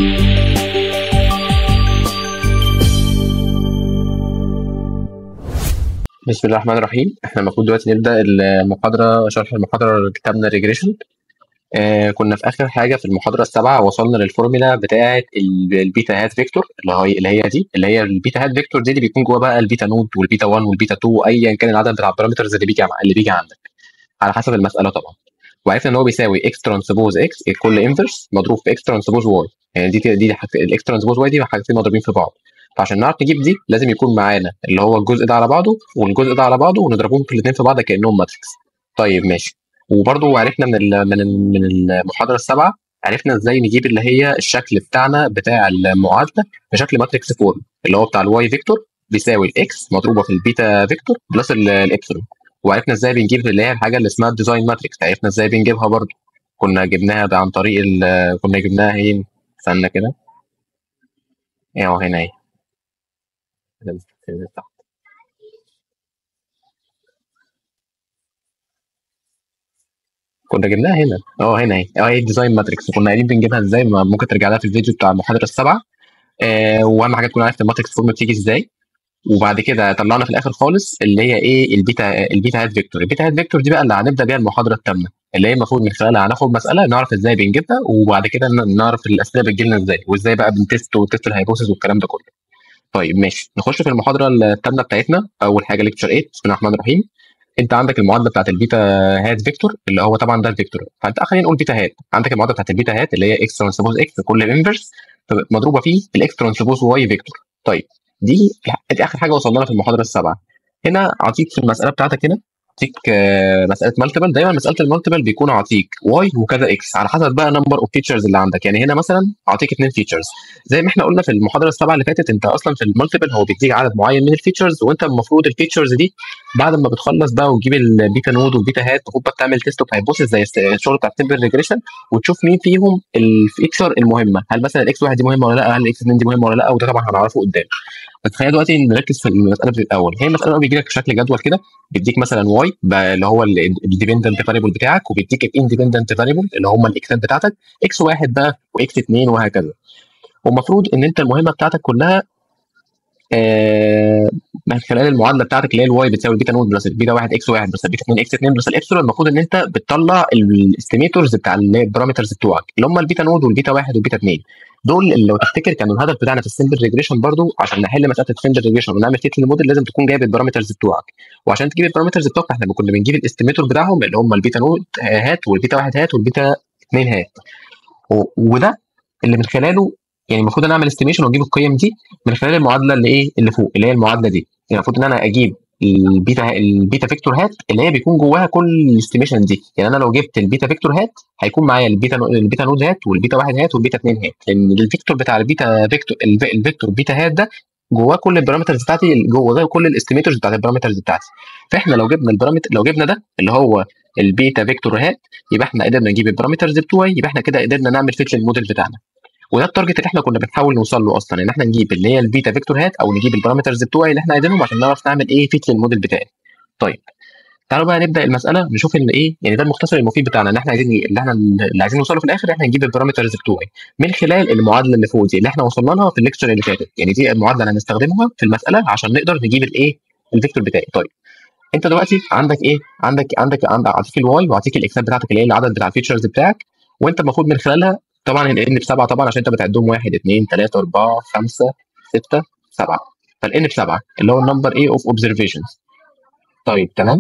بسم الله الرحمن الرحيم احنا المفروض دلوقتي نبدا المحاضره شرح المحاضره كتابنا ريجريشن آه كنا في اخر حاجه في المحاضره السابعه وصلنا للفورمولا بتاعه ال- البيتا هات فيكتور اللي هي اللي هي دي اللي هي البيتا هات فيكتور دي اللي بيكون جوه بقى البيتا نود والبيتا 1 والبيتا 2 ايا كان العدد بتاع البارامترز اللي بيجي اللي بيجي عندك على حسب المساله طبعا وعرفنا ان هو بيساوي اكس ترانسبوز اكس كل انفرس مضروب في اكس ترانسبوز واي يعني دي دي, دي حاجتين الاكس ترانسبوز واي دي حاجتين مضروبين في بعض فعشان نعرف نجيب دي لازم يكون معانا اللي هو الجزء ده على بعضه والجزء ده على بعضه ونضربهم في الاثنين في بعض كانهم ماتريكس طيب ماشي وبرضه عرفنا من ال من ال من المحاضره السابعه عرفنا ازاي نجيب اللي هي الشكل بتاعنا بتاع المعادله بشكل ماتريكس فورم اللي هو بتاع الواي فيكتور بيساوي الاكس مضروبه في البيتا فيكتور بلس ال- الابسلون وعرفنا ازاي بنجيب اللي هي الحاجه اللي اسمها الديزاين ماتريكس عرفنا ازاي بنجيبها برضه كنا جبناها عن طريق ال- كنا جبناها هي استنى كده اهو هنا اهي تحت كنا جبناها هنا اه هنا اهي اه هي الديزاين ماتريكس كنا قايلين بنجيبها ازاي ما- ممكن ترجع لها في الفيديو بتاع المحاضره السابعه آه واهم حاجه تكون عارف الماتريكس فورم بتيجي ازاي وبعد كده طلعنا في الاخر خالص اللي هي ايه البيتا البيتا هات فيكتور البيتا هات فيكتور دي بقى اللي هنبدا بيها المحاضره الثامنه اللي هي المفروض من خلالها هناخد مساله نعرف ازاي بنجيبها وبعد كده ن- نعرف الاسئله بتجي لنا ازاي وازاي بقى بنتست وتست الهايبوثيس والكلام ده كله طيب ماشي نخش في المحاضره الثامنه بتاعتنا اول حاجه ليكتشر 8 بسم الله الرحمن الرحيم انت عندك المعادله بتاعت البيتا هات فيكتور اللي هو طبعا ده الفيكتور فانت خلينا نقول بيتا هات عندك المعادله بتاعت البيتا هات اللي هي اكس ترانسبوز اكس كل الانفرس مضروبه فيه الاكس ترانسبوز واي فيكتور طيب دي دي اخر حاجه وصلنا لها في المحاضره السابعه هنا اعطيك في المساله بتاعتك هنا اعطيك آه، مساله مالتيبل دايما مساله المالتيبل بيكون اعطيك واي وكذا اكس على حسب بقى نمبر اوف فيتشرز اللي عندك يعني هنا مثلا اعطيك اثنين فيتشرز زي ما احنا قلنا في المحاضره السابعه اللي فاتت انت اصلا في المالتيبل هو بيديك عدد معين من الفيتشرز وانت المفروض الفيتشرز دي بعد ما بتخلص بقى وتجيب البيتا نود والبيتا هات المفروض بقى تعمل تيست اوف هايبوثيس زي الس- الشغل بتاع السمبل ريجريشن وتشوف مين فيهم الفيتشر المهمه هل مثلا الاكس واحد دي مهمه ولا لا هل الاكس 2 دي مهمه ولا لا وده طبعا هنعرفه قدام بس خلينا دلوقتي نركز في المساله في الاول هي المساله الاول بيجي لك شكل جدول كده بيديك مثلا واي اللي هو الديبندنت فاريبل بتاعك وبيديك الاندبندنت فاريبل اللي هم الاكسات بتاعتك اكس واحد بقى واكس 2 وهكذا والمفروض ان انت المهمه بتاعتك كلها آه، من خلال المعادله بتاعتك اللي هي الواي بتساوي البيتا نود بلس البيتا 1 اكس 1 بلس البيتا 2 اكس 2 بلس الابسلون المفروض ان انت بتطلع الاستيميتورز بتاع اللي هي البارامترز بتوعك اللي هم البيتا نود والبيتا 1 والبيتا 2 دول اللي لو تفتكر كانوا الهدف بتاعنا في السمبل ريجريشن برضو عشان نحل مساله السمبل ريجريشن ونعمل فيت للموديل لازم تكون جايب البارامترز بتوعك وعشان تجيب البارامترز بتوعك احنا كنا بنجيب الاستيميتور بتاعهم اللي هم البيتا نود هات والبيتا 1 هات والبيتا 2 هات و- وده اللي من خلاله يعني المفروض انا اعمل استيميشن واجيب القيم دي من خلال المعادله اللي ايه اللي فوق اللي هي المعادله دي يعني المفروض ان انا اجيب البيتا البيتا فيكتور هات اللي هي بيكون جواها كل الاستيميشن دي يعني انا لو جبت البيتا فيكتور هات هيكون معايا البيتا نو- البيتا نود هات والبيتا واحد هات والبيتا 2 هات لان الفيكتور بتاع البيتا فيكتور الف- الفيكتور بيتا هات ده جواه كل البارامترز بتاعتي جواه كل الاستيميتورز بتاعت البارامترز بتاعتي فاحنا لو جبنا البارامتر لو جبنا ده اللي هو البيتا فيكتور هات يبقى احنا قدرنا نجيب البارامترز بتوعي يبقى احنا كده قدرنا نعمل فيت للموديل بتاعنا وده التارجت اللي احنا كنا بنحاول نوصل له اصلا ان احنا نجيب اللي هي البيتا فيكتور هات او نجيب البارامترز بتوعي اللي احنا عايزينهم عشان نعرف نعمل ايه فيت للموديل بتاعي طيب تعالوا بقى نبدا المساله نشوف ان ايه يعني ده المختصر المفيد بتاعنا ان احنا عايزين اللي احنا اللي عايزين نوصله في الاخر احنا نجيب البارامترز بتوعي من خلال المعادله اللي فوق دي اللي احنا وصلنا لها في الليكتشر اللي فاتت يعني دي المعادله اللي هنستخدمها في المساله عشان نقدر نجيب الايه الفيكتور بتاعي طيب انت دلوقتي عندك ايه عندك عندك عندك اعطيك الواي واعطيك الاكسات بتاعتك اللي هي العدد بتاع الفيتشرز بتاعك وانت المفروض من خلالها طبعا الان بسبعه طبعا عشان انت بتعدهم واحد اثنين ثلاثه اربعه خمسه سته سبعه فالان بسبعه اللي هو النمبر ايه اوف اوبزرفيشنز طيب تمام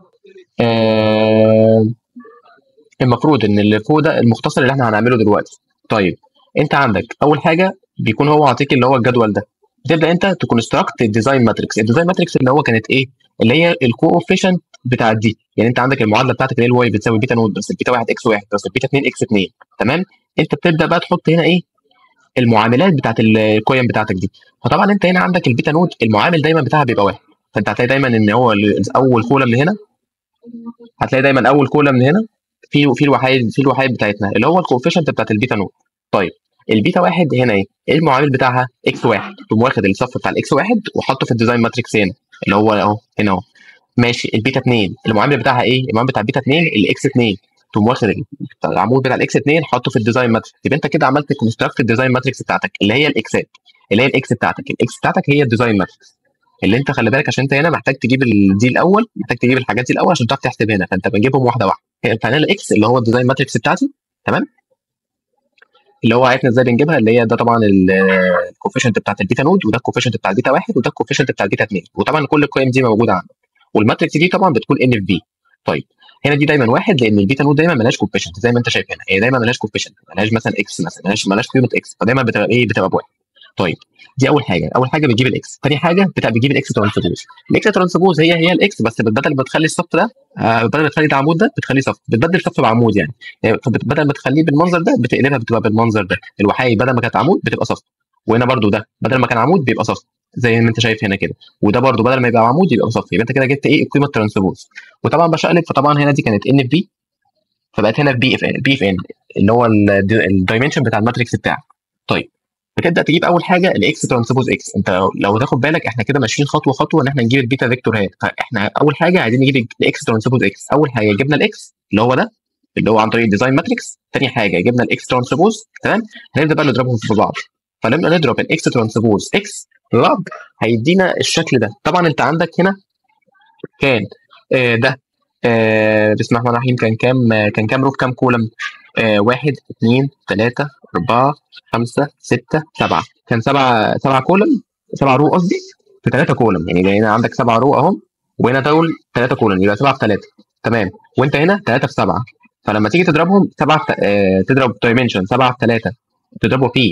آه المفروض ان اللي فوق ده المختصر اللي احنا هنعمله دلوقتي طيب انت عندك اول حاجه بيكون هو عاطيك اللي هو الجدول ده تبدا انت تكونستراكت الديزاين ماتريكس الديزاين ماتريكس اللي هو كانت ايه اللي هي الكوفيشنت بتاعت دي يعني انت عندك المعادله بتاعتك اللي هي الواي بتساوي بيتا نود بس البيتا 1 اكس 1 بس البيتا 2 اكس 2 تمام انت بتبدا بقى تحط هنا ايه المعاملات بتاعت القيم بتاعتك دي فطبعا انت هنا عندك البيتا نود المعامل دايما بتاعها بيبقى واحد فانت هتلاقي دايما ان هو ال- اول كولم من هنا هتلاقي دايما اول كولم من هنا في في الوحيد في الوحيد بتاعتنا اللي هو الكوفيشنت بتاعت البيتا نود طيب البيتا واحد هنا ايه؟ ايه المعامل بتاعها؟ اكس واحد تقوم واخد الصف بتاع الاكس واحد وحطه في الديزاين ماتريكس هنا اللي هو اهو هنا اهو ماشي البيتا 2 المعامل بتاعها ايه؟ المعامل بتاع البيتا 2 الاكس 2 تقوم واخد العمود بتاع الاكس 2 حاطه في الديزاين ماتريكس يبقى انت كده عملت كونستراكت الديزاين ماتريكس بتاعتك اللي هي الاكسات اللي هي الاكس بتاعتك الاكس بتاعتك هي الديزاين ماتريكس اللي انت خلي بالك عشان انت هنا محتاج تجيب دي الاول محتاج تجيب الحاجات دي الاول عشان تعرف تحسب هنا فانت بنجيبهم واحده واحده فهنا الاكس اللي هو الديزاين ماتريكس بتاعتي تمام اللي هو عرفنا ازاي بنجيبها اللي هي ده طبعا الكوفيشنت بتاعت البيتا نود وده الكوفيشنت بتاع البيتا واحد وده الكوفيشنت بتاع البيتا 2 وطبعا كل القيم دي موجوده عندك والماتريكس دي طبعا بتكون ان اف بي طيب هنا دي دايما واحد لان البيتا نود دايما ملهاش كوفيشنت زي ما انت شايف هنا هي دايما ملهاش كوفيشنت ملهاش مثلا اكس مثلا ملهاش ملهاش قيمه اكس فدايما بتبقى ايه بتبقى بواحد طيب دي اول حاجه اول حاجه بتجيب الاكس ثاني حاجه بتبقى بتجيب الاكس ترانسبوز الاكس ترانسبوز هي هي الاكس بس بدل ما تخلي الصف ده آه بدل ما تخلي ده عمود ده بتخليه صف بتبدل صف بعمود يعني, يعني بدل ما تخليه بالمنظر ده بتقلبها بتبقى بالمنظر ده الوحاي بدل ما كانت عمود بتبقى صف وهنا برده ده بدل ما كان عمود بيبقى صف زي ما انت شايف هنا كده وده برده بدل ما يبقى عمود يبقى صف يبقى انت كده جبت ايه القيمه الترانسبوز وطبعا بشقلب فطبعا هنا دي كانت ان في بي فبقت هنا في بي اف ان بي اف ان اللي هو الدايمنشن بتاع الماتريكس بتاعك طيب بتبدا تجيب اول حاجه الاكس ترانسبوز اكس انت لو تاخد بالك احنا كده ماشيين خطوه خطوه ان احنا نجيب البيتا فيكتور هات فاحنا اول حاجه عايزين نجيب الاكس ترانسبوز اكس اول حاجه جبنا الاكس اللي هو ده اللي هو عن طريق الديزاين ماتريكس ثاني حاجه جبنا الاكس ترانسبوز تمام هنبدا بقى نضربهم في بعض فلما نضرب الاكس ترانسبوز اكس في بعض هيدينا الشكل ده طبعا انت عندك هنا كان آه ده آه بسم الله الرحمن الرحيم كان كام آه كان كام روف كام كولم آه واحد اثنين ثلاثة أربعة خمسة ستة سبعة كان سبعة سبعة كولم سبعة رو قصدي في ثلاثة كولم يعني هنا عندك سبعة رو أهم وهنا دول ثلاثة كولم يبقى سبعة في ثلاثة تمام وأنت هنا ثلاثة في سبعة فلما تيجي تضربهم سبعة في آه تضرب دايمنشن سبعة في ثلاثة تضربه في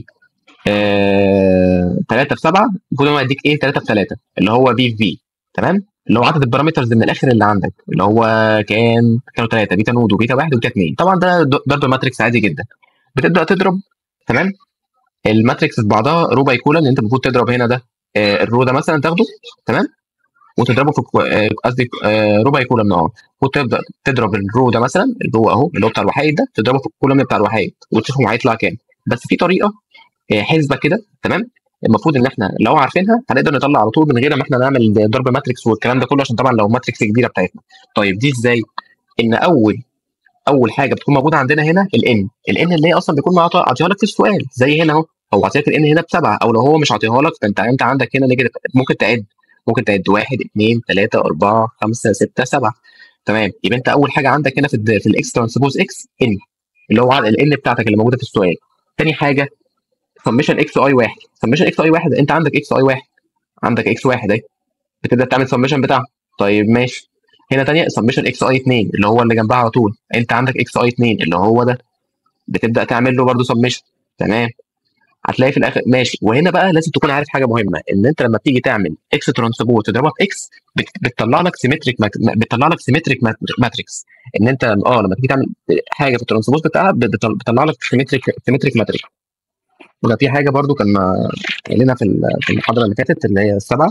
ثلاثة في سبعة المفروض هو يديك إيه ثلاثة في ثلاثة اللي هو بي في في تمام اللي هو عدد البارامترز من الاخر اللي عندك اللي هو كان كانوا ثلاثه بيتا نود وبيتا واحد وبيتا اثنين طبعا ده ضرب ماتريكس عادي جدا بتبدا تضرب تمام الماتريكس في بعضها رو باي كولن انت المفروض تضرب هنا ده آه الرو ده مثلا تاخده تمام وتضربه في قصدي آه رو باي كولن اه وتبدا تضرب الرو ده مثلا الرو اهو اللي هو بتاع الوحيد ده تضربه في الكولن بتاع الوحيد وتشوفهم هيطلع كام بس في طريقه آه حسبه كده تمام المفروض ان احنا لو عارفينها هنقدر نطلع على طول من غير ما احنا نعمل ضرب ماتريكس والكلام ده كله عشان طبعا لو ماتريكس كبيره بتاعتنا طيب دي ازاي ان اول اول حاجه بتكون موجوده عندنا هنا الان الان اللي هي اصلا بيكون عاطيها لك في السؤال زي هنا اهو هو عاطيك الان هنا بسبعه او لو هو مش عاطيها لك فانت انت عندك هنا نيجاتيف ممكن تعد ممكن تعد واحد اثنين ثلاثه اربعه خمسه سته سبعه تمام يبقى انت اول حاجه عندك هنا في في الاكس ترانسبوز اكس ان اللي هو الان بتاعتك اللي موجوده في السؤال ثاني حاجه سمشن اكس اي واحد سمشن اكس اي واحد انت عندك اكس اي واحد عندك اكس واحد اهي بتبدا تعمل سمشن بتاعها طيب ماشي هنا تانية سمشن اكس اي 2 اللي هو اللي جنبها على طول انت عندك اكس اي 2 اللي هو ده بتبدا تعمل له برده سمشن تمام هتلاقي في الاخر ماشي وهنا بقى لازم تكون عارف حاجه مهمه ان انت لما بتيجي تعمل اكس ترانسبوز تضربها في اكس بتطلع لك سيمتريك بتطلع لك سيمتريك ماتريكس ان انت اه لما تيجي تعمل حاجه في الترانسبوز بتاعها بتطلع لك سيمتريك سيمتريك ماتريك وده في حاجه برضو كان قايلينها في في المحاضره اللي فاتت اللي هي السبعه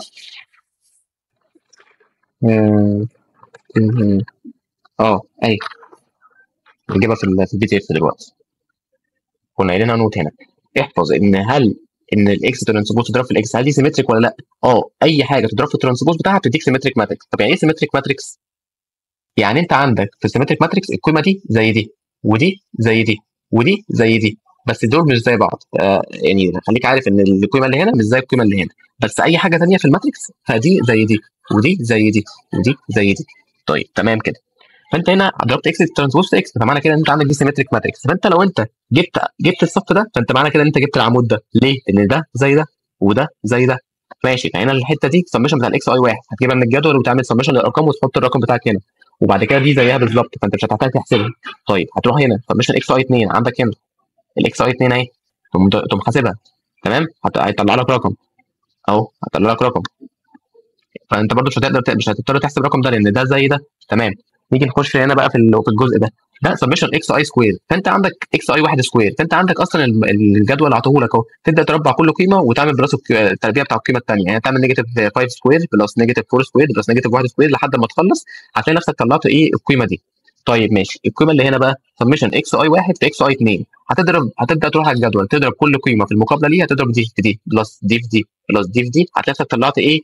اه اي نجيبها في في البي تي اف دلوقتي كنا قايلينها نوت هنا احفظ ان هل ان الاكس ترانسبوز تضرب في الاكس هل دي سيمتريك ولا لا؟ اه اي حاجه تضرب في الترانسبوز بتاعها بتديك سيمتريك ماتريكس طب يعني ايه سيمتريك ماتريكس؟ يعني انت عندك في السيمتريك ماتريكس القيمه دي زي دي ودي زي دي ودي زي دي بس دول مش زي بعض آه يعني خليك عارف ان القيمه اللي هنا مش زي القيمه اللي هنا بس اي حاجه ثانيه في الماتريكس فدي زي دي ودي زي دي ودي زي دي طيب تمام كده فانت هنا ضربت اكس ترانسبوز اكس فمعنى كده ان انت عندك دي سيمتريك ماتريكس فانت لو انت جبت جبت الصف ده فانت معنى كده ان انت جبت العمود ده ليه؟ لان ده زي ده وده زي ده ماشي فهنا الحته دي سمشن بتاع الاكس اي واحد هتجيبها من الجدول وتعمل سمشن للارقام وتحط الرقم بتاعك هنا وبعد كده دي زيها بالظبط فانت مش هتحتاج تحسبها طيب هتروح هنا سمشن اكس اي 2 عندك هنا الاكس اي 2 اهي تقوم حاسبها تمام هيطلع لك رقم اهو هيطلع لك رقم فانت برضو مش هتقدر مش هتضطر تحسب الرقم ده لان ده زي ده تمام نيجي نخش هنا بقى في في الجزء ده ده سمشن اكس اي سكوير فانت عندك اكس اي 1 سكوير فانت عندك اصلا الجدول اللي عطوه لك اهو تبدا تربع كل قيمه وتعمل براسه التربيع بتاع القيمه الثانيه يعني تعمل نيجاتيف 5 سكوير بلس نيجاتيف 4 سكوير بلس نيجاتيف 1 سكوير لحد ما تخلص هتلاقي نفسك طلعت ايه القيمه دي طيب ماشي القيمه اللي هنا بقى سمشن اكس اي 1 في اكس اي 2 هتضرب هتبدا تروح على الجدول تضرب كل قيمه في المقابله ليها تضرب دي في دي بلس دي في دي بلس دي في دي هتلاقي نفسك طلعت ايه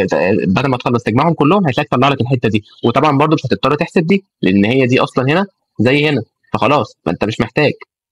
بعد ما تخلص تجمعهم كلهم هتلاقيك طلع لك الحته دي وطبعا برضو مش هتضطر تحسب دي لان هي دي اصلا هنا زي هنا فخلاص ما انت مش محتاج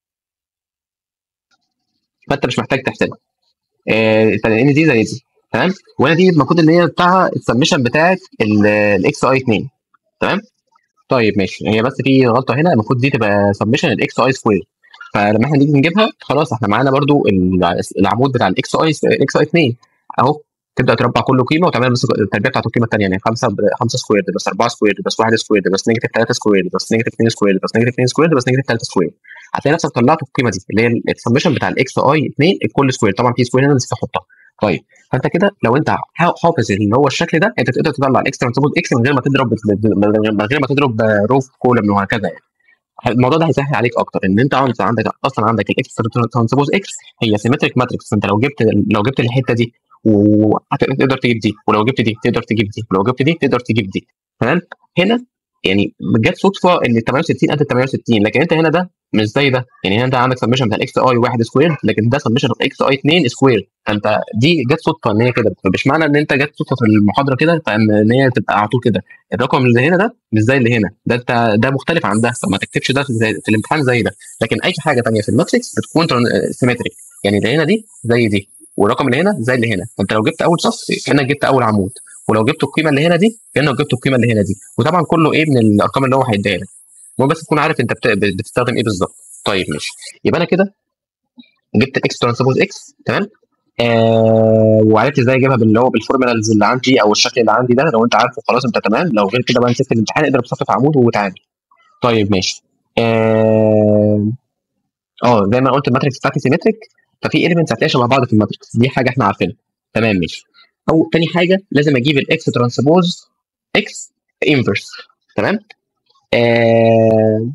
فانت مش محتاج تحسبها آه ان دي زي دي تمام وهنا دي المفروض ان هي بتاعها السبمشن بتاعت الاكس اي 2 تمام طيب ماشي هي بس في غلطه هنا المفروض دي تبقى سبمشن الاكس اي سكوير فلما احنا نيجي نجيبها خلاص احنا معانا برضو العمود بتاع الاكس اي الاكس اي 2 اهو تبدا تربع كل قيمه وتعمل بس التربيع بتاعت القيمه الثانيه يعني 5 5 سكوير بس 4 سكوير بس 1 سكوير بس نيجاتيف 3 سكوير بس نيجاتيف 2 سكوير بس نيجاتيف 2 سكوير بس نيجاتيف 3 سكوير هتلاقي نفسك طلعت القيمه دي اللي هي السمشن بتاع الاكس اي 2 الكل سكوير طبعا في سكوير هنا نسيت احطها طيب فانت كده لو انت حافظ اللي هو الشكل ده انت تقدر تطلع الاكس ترانسبوز اكس من غير ما تضرب من غير ما تضرب روف كولم وهكذا يعني الموضوع ده هيسهل عليك اكتر ان انت عندك اصلا عندك الاكس ترانسبوز اكس هي سيمتريك ماتريكس فانت لو جبت لو جبت الحته دي وتقدر تجيب دي ولو جبت دي تقدر تجيب دي ولو جبت دي تقدر تجيب دي تمام هنا يعني جت صدفه ان 68 قد 68 لكن انت هنا ده مش زي ده يعني هنا انت عندك سبمشن بتاع الاكس اي 1 سكوير لكن ده سبمشن اوف اكس اي 2 سكوير فانت دي جت صدفه ان هي كده فمش معنى ان انت جت صدفه في المحاضره كده فان هي تبقى على طول كده الرقم اللي هنا ده مش زي اللي هنا ده انت ده مختلف عن ده فما تكتبش ده في الامتحان زي ده لكن اي حاجه ثانيه في الماتريكس بتكون سيمتريك يعني اللي هنا دي زي دي والرقم اللي هنا زي اللي هنا فانت لو جبت اول صف كانك جبت اول عمود ولو جبت القيمه اللي هنا دي كانك جبت القيمه اللي هنا دي وطبعا كله ايه من الارقام اللي هو هيديها لك المهم بس تكون عارف انت بتستخدم ايه بالظبط طيب ماشي يبقى انا كده جبت اكس ترانسبوز اكس تمام آه وعرفت ازاي اجيبها باللي هو بالفورمولاز اللي عندي او الشكل اللي عندي ده لو انت عارفه خلاص انت تمام لو غير كده بقى نسيت الامتحان اقدر تصفف عمود وتعامل طيب ماشي اه اه زي ما قلت الماتريكس بتاعتي سيمتريك ففي ايليمنتس هتلاقيها شبه بعض في الماتريكس دي حاجه احنا عارفينها تمام ماشي او تاني حاجه لازم اجيب الاكس ترانسبوز اكس انفرس تمام آه...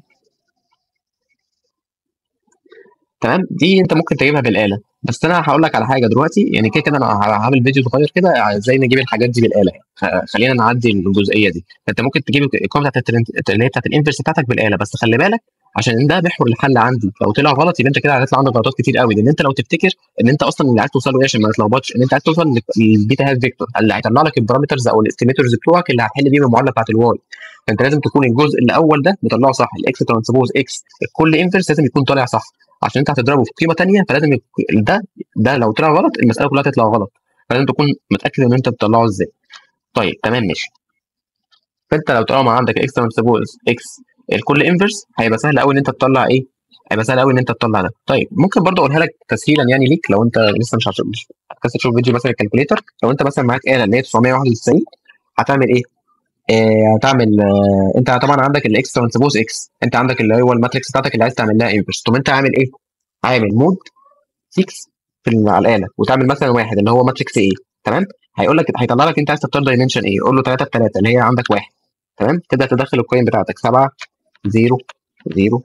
تمام دي انت ممكن تجيبها بالاله بس انا هقول لك على حاجه دلوقتي يعني كده كده انا هعمل فيديو صغير كده ازاي نجيب الحاجات دي بالاله خلينا نعدي الجزئيه دي فانت ممكن تجيب القيمه بتاعت اللي هي بتاعت الانفرس بتاعتك بالاله بس خلي بالك عشان ده محور الحل عندي لو طلع غلط يبقى انت كده هيطلع عندك غلطات كتير قوي لان انت لو تفتكر ان انت اصلا اللي عايز توصل له ايه عشان ما تتلخبطش ان انت عايز توصل للبيتا هاف فيكتور اللي هيطلع لك البارامترز او الاستيميتورز بتوعك اللي هتحل بيه المعادله بتاعت الواي فانت لازم تكون الجزء الاول ده مطلعه صح الاكس ترانسبوز اكس الكل انفرس لازم يكون طالع صح عشان انت هتضربه في قيمه ثانيه فلازم ده ده لو طلع غلط المساله كلها تطلع غلط فلازم تكون متاكد ان انت بتطلعه ازاي طيب تمام ماشي فانت لو طالما عندك اكس ترانسبوز اكس الكل انفرس هيبقى سهل قوي ان انت تطلع ايه هيبقى سهل قوي ان انت تطلع ده طيب ممكن برضه اقولها لك تسهيلا يعني ليك لو انت لسه مش عشان مش هتكسر تشوف فيديو مثلا الكالكوليتر لو انت مثلا معاك اله اللي هي 991 هتعمل ايه؟ آه هتعمل آه انت طبعا عندك الاكس ترانسبوز اكس انت عندك اللي هو الماتريكس بتاعتك اللي عايز تعمل لها انفرس طب انت عامل ايه؟ عامل مود 6 في على الاله وتعمل مثلا واحد اللي هو ماتريكس ايه تمام؟ هيقول لك هيطلع لك انت عايز تختار دايمنشن ايه؟ قول له 3 في 3 اللي هي عندك واحد تمام؟ تبدا تدخل القيم بتاعتك 7 0 0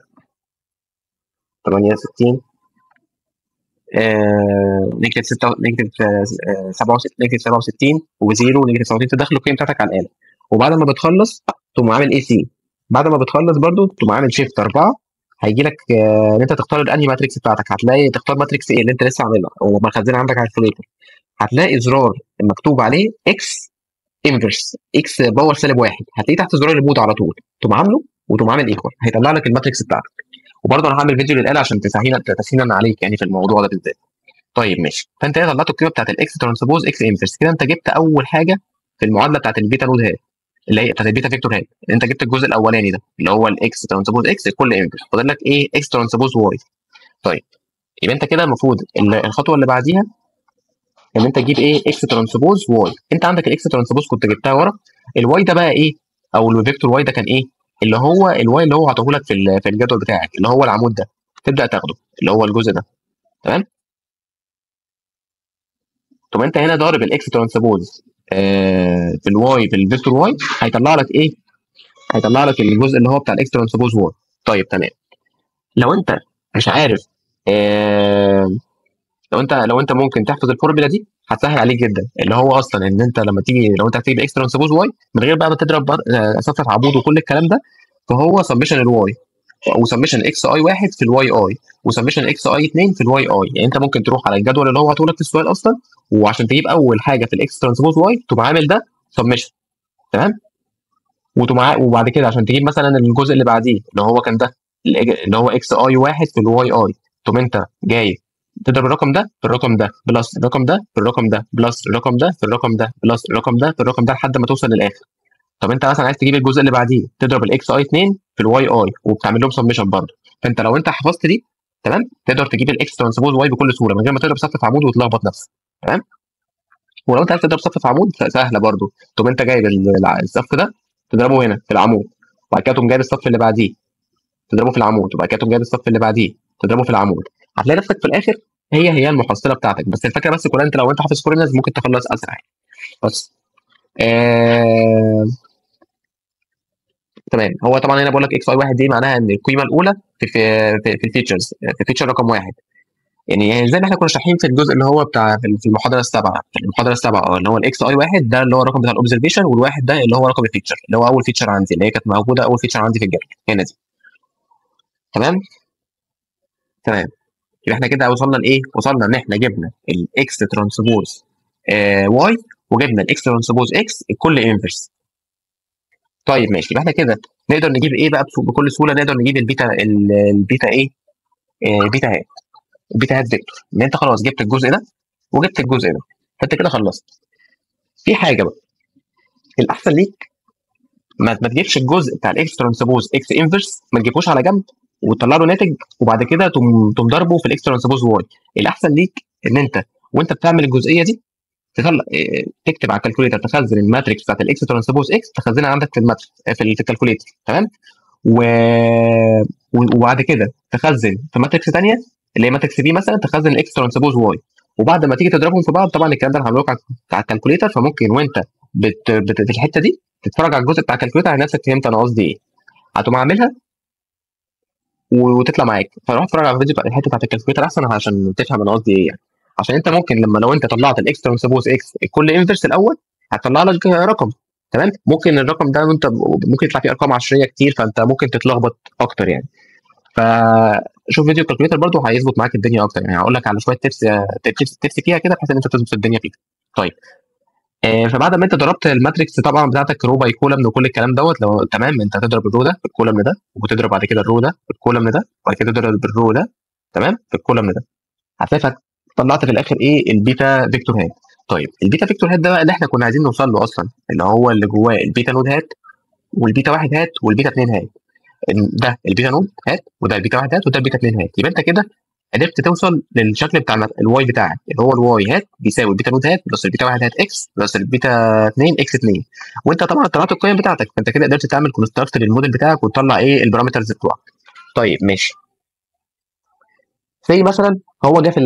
68 نيجاتيف 6 نيجاتيف 67 نيجاتيف 67 وزيرو نيجاتيف 67 تدخل القيم بتاعتك على الاله وبعد ما بتخلص تقوم عامل اي سي بعد ما بتخلص برضو تقوم عامل شيفت 4 هيجي لك ان انت تختار الانهي ماتريكس بتاعتك هتلاقي تختار ماتريكس ايه اللي انت لسه عاملها او مخزنها عندك على الكالكوليتر هتلاقي زرار مكتوب عليه اكس انفرس اكس باور سالب واحد هتلاقيه تحت زرار المود على طول تقوم عامله وتقوم عامل ايكوال هيطلع لك الماتريكس بتاعتك وبرضه انا هعمل فيديو للاله عشان تسهيلا تسهيلا عليك يعني في الموضوع ده بالذات طيب ماشي فانت هنا طلعت القيمه بتاعت الاكس ترانسبوز اكس انفرس كده انت جبت اول حاجه في المعادله بتاعت البيتا نود هاد اللي هي بتاعت البيتا فيكتور هاد انت جبت الجزء الاولاني ده اللي هو الاكس ترانسبوز اكس الكل انفرس فاضل لك ايه اكس ترانسبوز واي طيب يبقى انت كده المفروض الخطوه اللي بعديها ان انت تجيب ايه اكس ترانسبوز واي انت عندك الاكس ترانسبوز كنت جبتها ورا الواي ده بقى ايه او الفيكتور واي ده كان ايه اللي هو الواي اللي هو عطاه لك في في الجدول بتاعك اللي هو العمود ده تبدا تاخده اللي هو الجزء ده تمام طب انت هنا ضارب الاكس ترانسبوز آه في الواي بالفيكتور واي هيطلع لك ايه هيطلع لك الجزء اللي هو بتاع الاكس ترانسبوز واي طيب تمام لو انت مش عارف آه لو انت لو انت ممكن تحفظ الفورمولا دي هتسهل عليك جدا اللي هو اصلا ان انت لما تيجي لو انت هتجيب اكس ترانسبوز واي من غير بقى ما تضرب صفحه عمود وكل الكلام ده فهو سمشن الواي وسمشن اكس اي واحد في الواي اي وسمشن اكس اي 2 في الواي اي يعني انت ممكن تروح على الجدول اللي هو هتقول لك في السؤال اصلا وعشان تجيب اول حاجه في الاكس ترانسبوز واي تقوم عامل ده سمشن تمام وبعد كده عشان تجيب مثلا الجزء اللي بعديه اللي هو كان ده اللي هو اكس اي واحد في الواي اي تقوم انت جاي تضرب الرقم ده في الرقم ده بلس الرقم ده في الرقم ده بلس الرقم ده في الرقم ده بلس الرقم ده في الرقم ده لحد ما توصل للاخر طب انت مثلا عايز تجيب الجزء اللي بعديه تضرب الاكس اي 2 في الواي اي وبتعمل لهم سمشن برضه فانت لو انت حفظت دي تمام تقدر تجيب الاكس ترانسبوز واي بكل سهوله من غير ما تضرب صف في عمود وتلخبط نفسك تمام ولو انت عايز تضرب صف في عمود سهله برضه تقوم انت جايب الصف ده تضربه هنا في العمود وبعد كده تقوم جايب الصف اللي بعديه تضربه في العمود وبعد كده تقوم جايب الصف اللي بعديه تضربه في العمود هتلاقي نفسك في الاخر هي هي المحصله بتاعتك بس الفكره بس كلها انت لو انت حافظ كورنرز ممكن تخلص اسرع يعني بس آه... تمام هو طبعا هنا بقول لك اكس اي واحد دي معناها ان القيمه الاولى في في في, في الفيتشرز في الفيتشر رقم واحد يعني زي ما احنا كنا شارحين في الجزء اللي هو بتاع في المحاضره السابعه في المحاضره السابعه اه اللي هو الاكس اي واحد ده اللي هو الرقم بتاع الاوبزرفيشن والواحد ده اللي هو رقم الفيتشر اللي هو اول فيتشر عندي اللي هي كانت موجوده اول فيتشر عندي في الجدول هنا دي تمام تمام يبقى احنا كده وصلنا لايه؟ وصلنا ان احنا جبنا الاكس ترانسبوز آه واي وجبنا الاكس ترانسبوز اكس الكل انفرس طيب ماشي يبقى احنا كده نقدر نجيب ايه بقى بكل سهوله نقدر نجيب البيتا البيتا ايه؟ آه البيتا هات البيتا هات فيكتور ان انت خلاص جبت الجزء ده وجبت الجزء ده فانت كده خلصت في حاجه بقى الاحسن ليك ما تجيبش الجزء بتاع الاكس ترانسبوز اكس انفرس ما تجيبوش على جنب وتطلع له ناتج وبعد كده تقوم ضربه في الاكس ترانسبوز واي الاحسن ليك ان انت وانت بتعمل الجزئيه دي تخل... تكتب على الكالكوليتر تخزن الماتريكس بتاعت الاكس ترانسبوز اكس تخزنها عندك في الماتريكس في الكالكوليتر تمام و... وبعد كده تخزن في ماتريكس ثانيه اللي هي ماتريكس بي مثلا تخزن الاكس ترانسبوز واي وبعد ما تيجي تضربهم في بعض طبعا الكلام ده انا هعمله لك على الكالكوليتر فممكن وانت بت... بت... في الحته دي تتفرج على الجزء بتاع الكالكوليتر على نفسك فهمت انا قصدي ايه هتقوم عاملها وتطلع معاك فروح اتفرج على الفيديو بتاع الحته بتاعت الكالكوليتر احسن عشان تفهم انا قصدي ايه يعني عشان انت ممكن لما لو انت طلعت الاكس ترانسبوز اكس الكل انفرس الاول هتطلع لك رقم تمام ممكن الرقم ده انت ممكن يطلع فيه ارقام عشريه كتير فانت ممكن تتلخبط اكتر يعني فشوف فيديو الكالكوليتر برضه هيظبط معاك الدنيا اكتر يعني هقول لك على شويه تبس تبس فيها كده بحيث ان انت تظبط الدنيا فيك طيب آه فبعد ما انت ضربت الماتريكس طبعا بتاعتك رو باي كولم وكل الكلام دوت لو تمام انت هتضرب الرو ده في الكولم ده وتضرب بعد كده الرو ده في الكولم ده وبعد كده تضرب الرو ده تمام في الكولم ده هتلاقي طلعت في الاخر ايه البيتا فيكتور هات طيب البيتا فيكتور هات ده بقى اللي احنا كنا عايزين نوصل له اصلا اللي هو اللي جواه البيتا نود هات والبيتا واحد هات والبيتا اتنين هات ده البيتا نود هات وده البيتا واحد هات وده البيتا اتنين هات يبقى انت كده قدرت توصل للشكل بتاع الواي بتاعك اللي هو الواي هات بيساوي البيتا نود هات بلس البيتا واحد هات اكس بلس البيتا 2 اكس 2 وانت طبعا طلعت القيم بتاعتك فانت كده قدرت تعمل كونستراكت للموديل بتاعك وتطلع ايه البارامترز بتوعك طيب ماشي زي مثلا هو جه في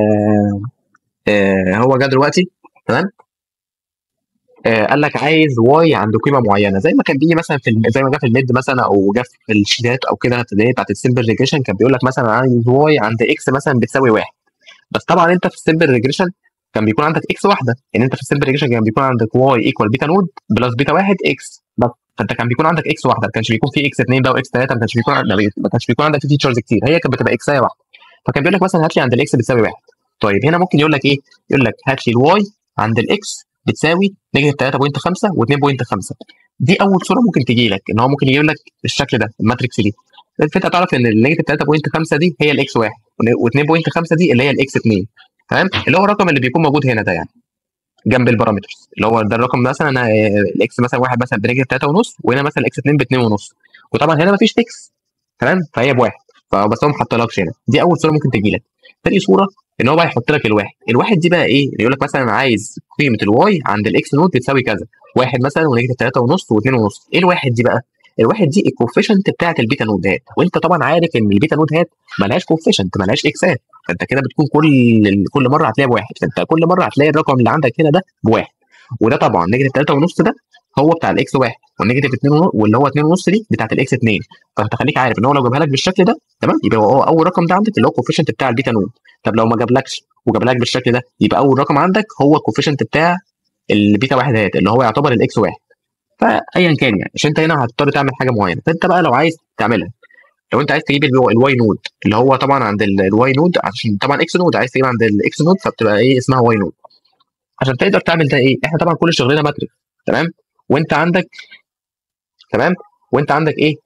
آه هو جه دلوقتي تمام آه قال لك عايز واي عند قيمه معينه زي ما كان بيجي مثلا في زي ما جه في الميد مثلا او جه في الشيتات او كده اللي هي بتاعت السمبل ريجريشن كان بيقول لك مثلا عايز واي عند اكس مثلا بتساوي واحد بس طبعا انت في السمبل ريجريشن كان بيكون عندك اكس واحده يعني انت في السمبل ريجريشن كان بيكون عندك واي ايكوال بيتا نود بلس بيتا واحد اكس بس فانت كان بيكون عندك اكس واحده ما كانش بيكون في اكس 2 بقى واكس 3 ما كانش بيكون ما كانش بيكون عندك فيتشرز كتير هي كانت بتبقى اكسايه واحده فكان بيقول لك مثلا هات لي عند الاكس بتساوي واحد طيب هنا ممكن يقول لك ايه؟ يقول لك هات لي الواي عند الاكس بتساوي نيجاتيف 3.5 و2.5 دي اول صوره ممكن تجي لك ان هو ممكن يجيب لك الشكل ده الماتريكس دي فانت تعرف ان النيجاتيف 3.5 دي هي الاكس 1 و2.5 دي اللي هي الاكس 2 تمام اللي هو الرقم اللي بيكون موجود هنا ده يعني جنب البارامترز اللي هو ده الرقم مثلا انا الاكس مثلا واحد مثلا بنيجاتيف 3 ونص وهنا مثلا الاكس 2 ب 2 ونص وطبعا هنا مفيش اكس تمام فهي بواحد فبس هو ما حطلكش هنا دي اول صوره ممكن تجي لك تاني صوره ان هو بقى يحط لك الواحد الواحد دي بقى ايه يقول لك مثلا عايز قيمه الواي عند الاكس نوت بتساوي كذا واحد مثلا ونيجاتيف 3 ونص و2 ونص ايه الواحد دي بقى الواحد دي الكوفيشنت بتاعت البيتا نود هات وانت طبعا عارف ان البيتا نود هات ملهاش كوفيشنت ملهاش اكسات فانت كده بتكون كل كل مره هتلاقي بواحد فانت كل مره هتلاقي الرقم اللي عندك هنا ده بواحد وده طبعا نيجاتيف 3 ونص ده هو بتاع الاكس واحد والنيجاتيف 2 ونص واللي هو 2 ونص دي بتاعت الاكس 2 فانت خليك عارف ان هو لو جابها لك بالشكل ده تمام يبقى هو اول رقم ده عندك اللي هو الكوفيشنت بتاع البيتا نود طب لو ما جابلكش وجاب لك بالشكل ده يبقى اول رقم عندك هو الكوفيشنت بتاع البيتا واحد هات اللي هو يعتبر الاكس واحد فايا كان يعني عشان انت هنا هتضطر تعمل حاجه معينه فانت بقى لو عايز تعملها لو انت عايز تجيب الواي نود اللي هو طبعا عند الواي نود عشان طبعا اكس نود عايز تجيب عند الاكس نود فبتبقى ايه اسمها واي نود عشان تقدر تعمل ده ايه احنا طبعا كل شغلنا ماتريكس تمام وانت عندك تمام وانت عندك ايه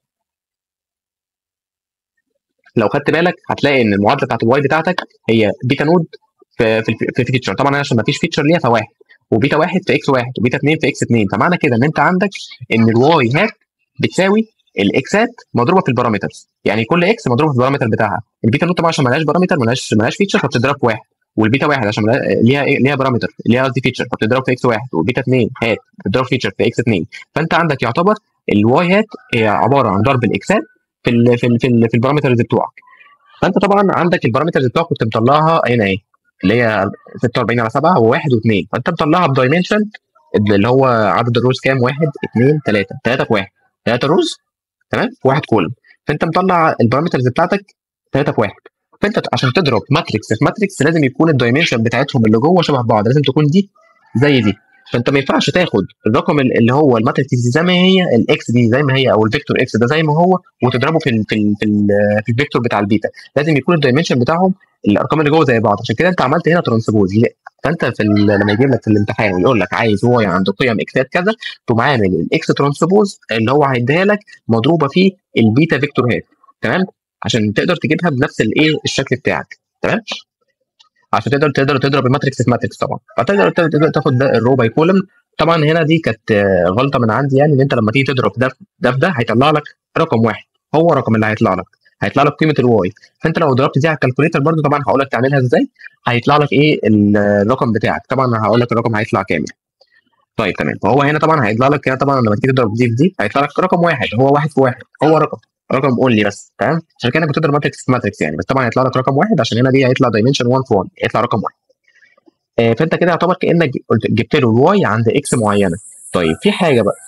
لو خدت بالك هتلاقي ان المعادله بتاعت الواي بتاعتك هي بيتا نود في في, في فيتشر طبعا عشان ما فيش فيتشر ليها فواحد وبيتا واحد في اكس واحد وبيتا اثنين في اكس اثنين فمعنى كده ان انت عندك ان الواي هات بتساوي الاكسات مضروبه في البارامترز يعني كل اكس مضروبه في البارامتر بتاعها البيتا نود طبعا عشان مالهاش بارامتر مالهاش مالهاش فيتشر فبتضرب في واحد والبيتا واحد عشان ليها ليها بارامتر ليها قصدي فيتشر فبتضرب في اكس واحد والبيتا اثنين هات بتضرب فيتشر في اكس اثنين فانت عندك يعتبر الواي هات هي عباره عن ضرب الاكسات في ال في ال في, ال في البارامترز بتوعك فانت طبعا عندك البارامترز بتوعك كنت مطلعها هنا ايه اللي هي 46 على 7 و1 و2 فانت مطلعها بدايمنشن اللي هو عدد الروز كام 1 2 3 3 في 1 3 روز تمام في 1 كولم فانت مطلع البارامترز بتاعتك 3 في 1 فانت عشان تضرب ماتريكس في ماتريكس لازم يكون الدايمنشن بتاعتهم اللي جوه شبه بعض لازم تكون دي زي دي فانت ما ينفعش تاخد الرقم اللي هو الماتريكس دي زي ما هي الاكس دي زي ما هي او الفيكتور اكس ده زي ما هو وتضربه في ال في ال في, ال في الفيكتور بتاع البيتا لازم يكون الدايمنشن بتاعهم الارقام اللي جوه زي بعض عشان كده انت عملت هنا ترانسبوز فانت في لما يجيب لك في الامتحان ويقول لك عايز واي عنده قيم اكسات كذا تقوم عامل الاكس ترانسبوز اللي هو هيديها لك مضروبه في البيتا فيكتور هات تمام عشان تقدر تجيبها بنفس الايه الشكل بتاعك تمام عشان تقدر تقدر تضرب الماتريكس في ماتريكس طبعا فتقدر تقدر تاخد ده الرو باي كولم طبعا هنا دي كانت غلطه من عندي يعني ان انت لما تيجي تضرب ده ده في ده هيطلع لك رقم واحد هو الرقم اللي هيطلع لك هيطلع لك قيمه الواي فانت لو ضربت دي على الكالكوليتر برده طبعا هقول لك تعملها ازاي هيطلع لك ايه الرقم بتاعك طبعا هقول لك الرقم هيطلع كام طيب تمام فهو هنا طبعا هيطلع لك هنا طبعا لما تيجي تضرب دي في دي هيطلع لك رقم واحد هو واحد في واحد هو رقم رقم اونلي بس تمام عشان كده بتضرب ماتريكس في ماتريكس يعني بس طبعا هيطلع لك رقم واحد عشان هنا دي هيطلع دايمنشن 1 في 1 هيطلع رقم واحد آه فانت كده يعتبر كانك جبت له الواي عند اكس معينه طيب في حاجه بقى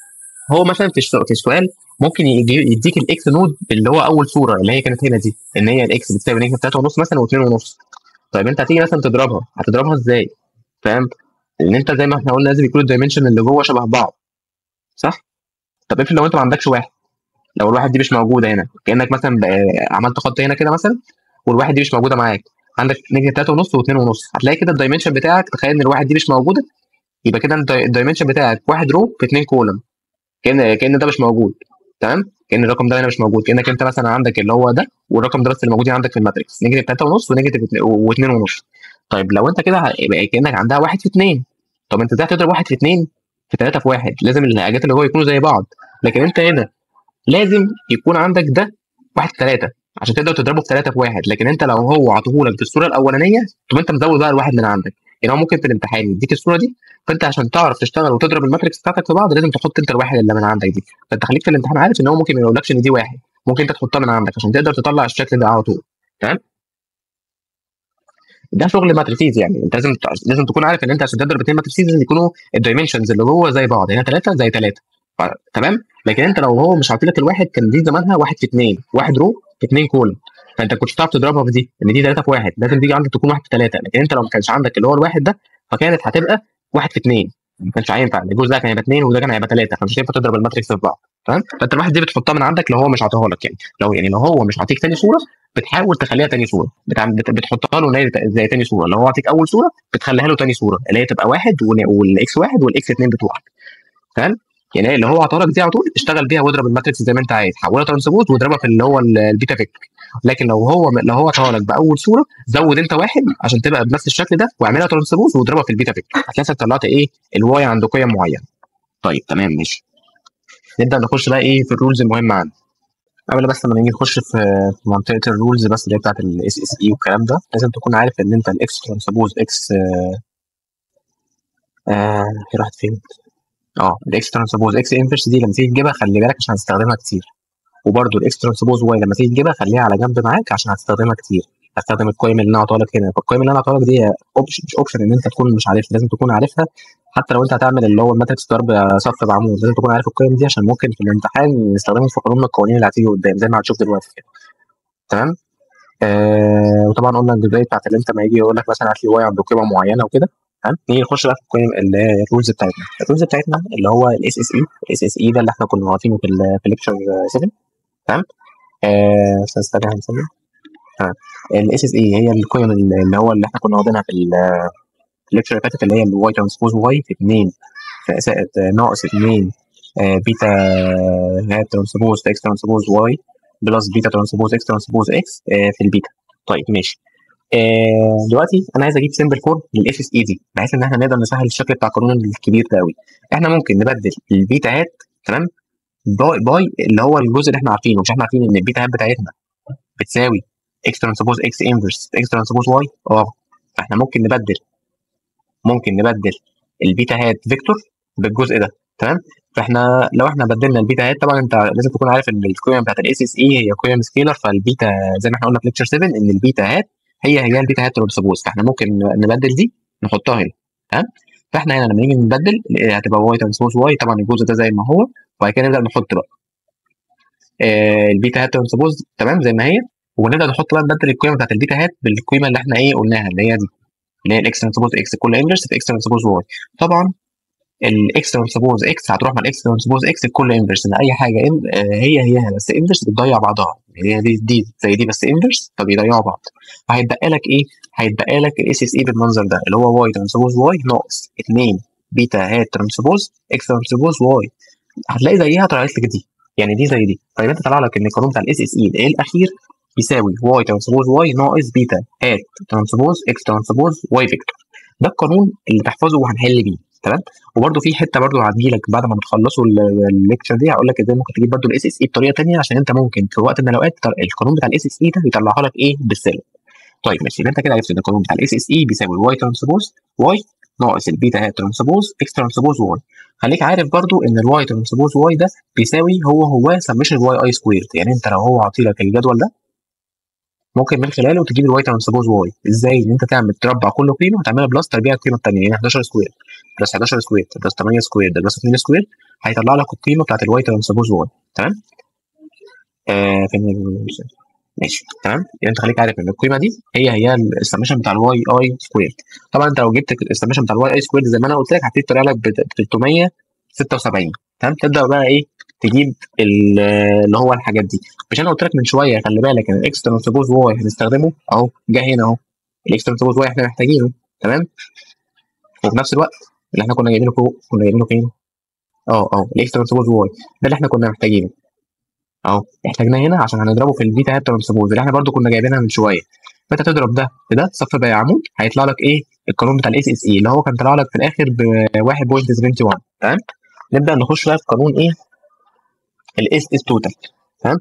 هو مثلا في في السؤال ممكن يديك الاكس نود اللي هو اول صوره اللي هي كانت هنا دي ان هي الاكس بتساوي نيجاتيف 3 ونص مثلا و2 ونص طيب انت هتيجي مثلا تضربها هتضربها ازاي؟ فاهم؟ لان انت زي ما احنا قلنا لازم يكون الدايمنشن اللي جوه شبه بعض صح؟ طب افرض لو انت ما عندكش واحد لو الواحد دي مش موجوده هنا كانك مثلا عملت خط هنا كده مثلا والواحد دي مش موجوده معاك عندك نيجاتيف 3 ونص و2 ونص هتلاقي كده الدايمنشن بتاعك تخيل ان الواحد دي مش موجوده يبقى كده الدايمنشن بتاعك واحد رو في اثنين كولم كان كان ده مش موجود تمام كان الرقم ده هنا مش موجود كانك انت مثلا عندك اللي هو ده والرقم ده بس اللي موجودين عندك في الماتريكس نيجاتيف 3 ونص ونيجاتيف و2 ونص طيب لو انت كده يبقى كانك عندها واحد في اثنين طب انت ازاي هتضرب واحد في اثنين في 3 في واحد لازم الحاجات اللي جوه يكونوا زي بعض لكن انت هنا لازم يكون عندك ده واحد في 3 عشان تقدر تضربه في 3 في واحد لكن انت لو هو عطوهولك بالصوره الاولانيه تبقى انت مزود بقى الواحد من عندك يعني هو ممكن في الامتحان يديك الصوره دي فانت عشان تعرف تشتغل وتضرب الماتريكس بتاعتك في بعض لازم تحط انت الواحد اللي من عندك دي فانت خليك في الامتحان عارف ان هو ممكن ما يقولكش ان دي واحد ممكن انت تحطها من عندك عشان تقدر تطلع الشكل ده على طول تمام ده شغل ماتريسيز يعني انت لازم لازم تكون عارف ان انت عشان تضرب اثنين ماتريسيز لازم يكونوا الدايمنشنز اللي جوه زي بعض هنا ثلاثه زي ثلاثه تمام لكن انت لو هو مش عاطي لك الواحد كان دي زمانها واحد في اثنين واحد رو في اثنين كولم فانت كنتش هتعرف تضربها في دي ان دي ثلاثه في واحد لازم تيجي عندك تكون واحد في ثلاثه لكن انت لو ما كانش عندك اللي هو الواحد ده فكانت هتبقى واحد في اثنين ما كانش هينفع الجزء ده كان هيبقى اثنين وده كان هيبقى ثلاثه فمش هينفع تضرب الماتريكس في بعض تمام فانت الواحد دي بتحطها من عندك لو هو مش عاطيها لك يعني لو يعني لو هو مش عاطيك ثاني صوره بتحاول تخليها ثاني صوره بتحطها له زي ثاني صوره لو هو عاطيك اول صوره بتخليها له ثاني صوره اللي هي تبقى واحد والاكس واحد والاكس اثنين بتوعك تمام يعني اللي هو عطاها لك دي على طول اشتغل بيها واضرب الماتريكس زي ما انت عايز حولها ترانسبوز واضربها في اللي هو البيتا فيك لكن لو هو لو هو عطاها لك باول صوره زود انت واحد عشان تبقى بنفس الشكل ده واعملها ترانسبوز واضربها في البيتا فيك هتلاقي طلعت ايه الواي عنده قيم معينه طيب تمام ماشي نبدا نخش بقى ايه في الرولز المهمه عندي قبل بس لما نيجي نخش في في منطقه الرولز بس اللي هي بتاعت الاس اس اي والكلام ده لازم تكون عارف ان انت الاكس ترانسبوز اكس آه هي راحت فين؟ اه الاكس ترانسبوز اكس انفرس دي لما تيجي تجيبها خلي بالك عشان هتستخدمها كتير وبرده الاكس ترانسبوز واي لما تيجي تجيبها خليها على جنب معاك عشان هتستخدمها كتير هستخدم القيم اللي انا عطاها لك هنا فالقيم اللي انا عطاها لك دي اوبشن مش اوبشن ان انت تكون مش عارفها لازم تكون عارفها حتى لو انت هتعمل اللي هو الماتريكس ضرب صف بعمود لازم تكون عارف القيم دي عشان ممكن في الامتحان نستخدمهم في قانون من القوانين اللي هتيجي قدام زي ما هتشوف دلوقتي كده تمام آه وطبعا قلنا الجزئيه بتاعت اللي انت ما يجي يقول لك مثلا هات لي واي عند قيمه معينه وكده تمام نيجي نخش بقى في القيم اللي هي الرولز بتاعتنا الرولز بتاعتنا اللي هو الاس اس اي الاس اس اي ده اللي احنا كنا واقفينه في في الليكشر 7 تمام آه استنى هنسمي تمام الاس اس اي هي القيم اللي هو اللي احنا كنا واخدينها في الليكشر اللي فاتت اللي هي الواي ترانسبوز واي في 2 في ناقص 2 آه بيتا هات ترانسبوز اكس ترانسبوز واي بلس بيتا ترانسبوز اكس ترانسبوز اكس آه في البيتا طيب ماشي آه دلوقتي انا عايز اجيب سمبل فورم للاف اس اي دي بحيث ان احنا نقدر نسهل الشكل بتاع القانون الكبير ده قوي احنا ممكن نبدل البيتا هات تمام باي باي اللي هو الجزء اللي احنا عارفينه مش احنا عارفين ان البيتا هات بتاعتنا بتساوي اكس ترانسبوز اكس انفرس اكس ترانسبوز واي اه فاحنا ممكن نبدل ممكن نبدل البيتا هات فيكتور بالجزء ده تمام فاحنا لو احنا بدلنا البيتا هات طبعا انت لازم تكون عارف ان القيم بتاعت الاس اس اي هي قيم سكيلر فالبيتا زي ما احنا قلنا في ليكتشر 7 ان البيتا هات هي هي البيتا هات ترانسبوز فاحنا ممكن نبدل دي نحطها هنا تمام فاحنا هنا لما نيجي نبدل هتبقى واي ترانسبوز واي طبعا الجزء ده زي ما هو وبعد كده نبدا نحط بقى آه البيتا هات ترانسبوز تمام زي ما هي ونبدا نحط بقى نبدل القيمه بتاعت البيتا هات بالقيمه اللي احنا ايه قلناها اللي هي دي اللي هي الاكس ترانسبوز اكس كل انفرس في اكس ترانسبوز واي طبعا الاكس ترانسبوز اكس هتروح مع الاكس ترانسبوز اكس الكل انفرس ان اي حاجه إن هي هي بس انفرس بتضيع بعضها هي دي دي زي دي بس انفرس فبيضيعوا بعض فهيتبقى لك ايه؟ هيتبقى لك الاس اس اي بالمنظر ده اللي هو واي ترانسبوز واي ناقص 2 بيتا هات ترانسبوز اكس ترانسبوز واي هتلاقي زيها طلعت لك دي يعني دي زي دي طيب انت طلع لك ان القانون بتاع الاس اس اي الاخير يساوي واي ترانسبوز واي ناقص بيتا هات ترانسبوز اكس ترانسبوز واي فيكتور ده القانون اللي تحفظه وهنحل بيه تمام وبرده في حته برده هتجي لك بعد ما تخلصوا الليكتشر دي هقول لك ازاي ممكن تجيب برده الاس اس اي بطريقه ثانيه عشان انت ممكن في وقت من الاوقات القانون بتاع الاس اس اي ده يطلعها لك ايه بالسالب طيب ماشي يبقى انت كده عرفت ان القانون بتاع الاس اس اي بيساوي الواي ترانسبوز واي ناقص البيتا هات ترانسبوز اكس ترانسبوز واي خليك عارف برضو ان الواي ترانسبوز واي ده بيساوي هو هو سميشن واي اي سكويرد يعني انت لو هو عاطي لك الجدول ده ممكن من خلاله تجيب الواي ترانسبوز واي ازاي ان انت تعمل تربع كل قيمه وتعملها بلس تربيع القيمه الثانيه يعني 11 سكوير بلس 11 سكوير بلس 8 سكوير بلس 2 سكوير هيطلع لك القيمه بتاعت الواي ترانسبوز واي تمام آه فين ماشي تمام يبقى انت خليك عارف ان القيمه دي هي هي السمشن بتاع الواي اي سكوير طبعا انت لو جبت السمشن بتاع الواي اي سكوير زي ما انا قلت لك هتبتدي تطلع لك ب 376 تمام تبدا بقى ايه تجيب اللي هو الحاجات دي مش انا قلت لك من شويه خلي بالك ان الاكس ترانسبوز واي هنستخدمه اهو جه هنا اهو الاكس ترانسبوز واي احنا محتاجينه تمام وفي نفس الوقت اللي احنا كنا جايبينه فوق كنا جايبينه فين؟ اه اه الاكس ترانسبوز واي ده اللي احنا كنا محتاجينه اهو احتاجناه هنا عشان هنضربه في البيتا هات ترانسبوز اللي احنا برده كنا جايبينها من شويه فانت تضرب ده في ده صف بقى عمود هيطلع لك ايه القانون بتاع الاس اس اي اللي هو كان طلع لك في الاخر ب 1.71 تمام نبدا نخش بقى في قانون ايه الاس اس توتال تمام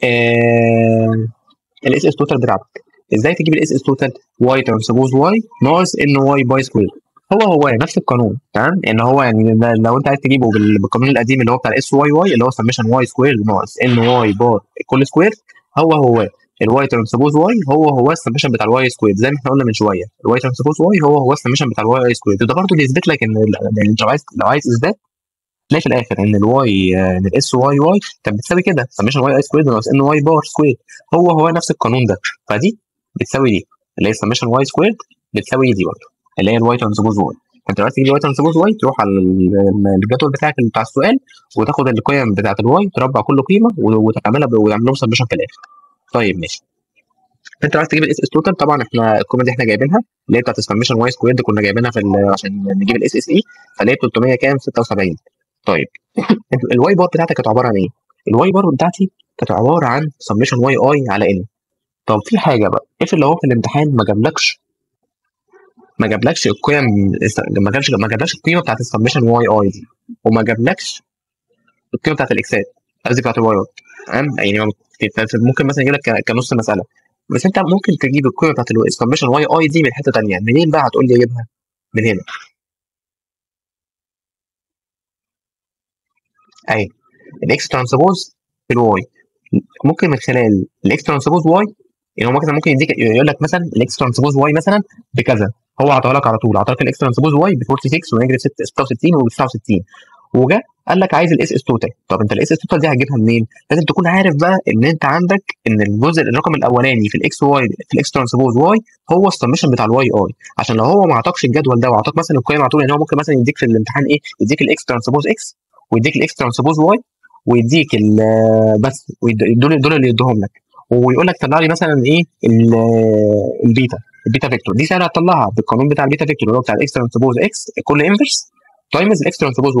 الاس اس توتال بتاعتك ازاي تجيب الاس اس توتال واي ترانسبوز واي ناقص ان واي باي سكوير هو هو نفس القانون تمام ان هو يعني لو انت عايز تجيبه بالقانون القديم اللي هو بتاع الاس واي واي اللي هو سميشن واي سكوير ناقص ان واي بار كل سكوير هو هو الواي ترانسبوز واي هو هو السميشن بتاع الواي سكوير زي ما احنا قلنا من شويه الواي ترانسبوز واي هو هو السميشن بتاع الواي اي سكوير ده برضه اللي يثبت لك ان لو عايز لو عايز اثبات تلاقي في الاخر ان الواي ان الاس واي واي كانت بتساوي كده سميشن واي اي سكوير ناقص ان واي بار سكوير هو هو نفس القانون ده فدي بتساوي دي اللي هي سميشن واي سكوير بتساوي دي برضه اللي هي الواي ترانسبوز واي فانت دلوقتي تجيب الواي ترانسبوز واي تروح على الجدول بتاعك بتاع السؤال وتاخد القيم بتاعت الواي تربع كل قيمه وتعملها وتعمل لهم سبمشن في الاخر طيب ماشي انت عايز تجيب الاس اس توتال طبعا احنا القيمه دي احنا جايبينها اللي هي بتاعت السمشن واي سكوير دي كنا جايبينها في عشان نجيب الاس اس اي فاللي هي 300 كام 76 طيب الواي بار بتاعتك كانت عباره عن ايه؟ الواي بار بتاعتي كانت عباره عن سمشن واي اي على ان طب في حاجه بقى افرض لو هو في الامتحان ما جابلكش ما جابلكش القيم ما جابش ما جابلكش القيمه بتاعت السبمشن واي اي دي وما جابلكش القيمه بتاعت الاكسات قصدي بتاعت الواي اي تمام يعني ممكن مثلا يجيب لك كنص مساله بس انت ممكن تجيب القيمه بتاعت السبمشن واي اي دي من حته ثانيه منين بقى هتقول لي اجيبها من هنا اهي الاكس ترانسبوز في الواي ممكن من خلال الاكس ترانسبوز واي يعني هو مثلا ممكن يديك يقول لك مثلا الاكس ترانسبوز واي مثلا بكذا هو عطاها لك على طول عطاها لك الاكس ترانسبوز واي ب 46 ونيجاتيف 66 و 69 وجا قال لك عايز الاس اس توتال طب انت الاس اس توتال دي هتجيبها منين؟ لازم تكون عارف بقى ان انت عندك ان الجزء الرقم الاولاني في الاكس واي في الاكس ترانسبوز واي هو السمشن بتاع الواي اي عشان لو هو ما عطاكش الجدول ده وعطاك مثلا القيم على طول يعني هو ممكن مثلا يديك في الامتحان ايه؟ يديك الاكس ترانسبوز اكس ويديك الاكس ترانسبوز واي ويديك بس دول دول اللي يديهم لك ويقول لك طلع لي مثلا ايه البيتا البيتا فيكتور دي سهله هتطلعها بالقانون بتاع البيتا فيكتور اللي هو بتاع الاكس ترانسبوز اكس كل انفرس تايمز الاكس ترانسبوز واي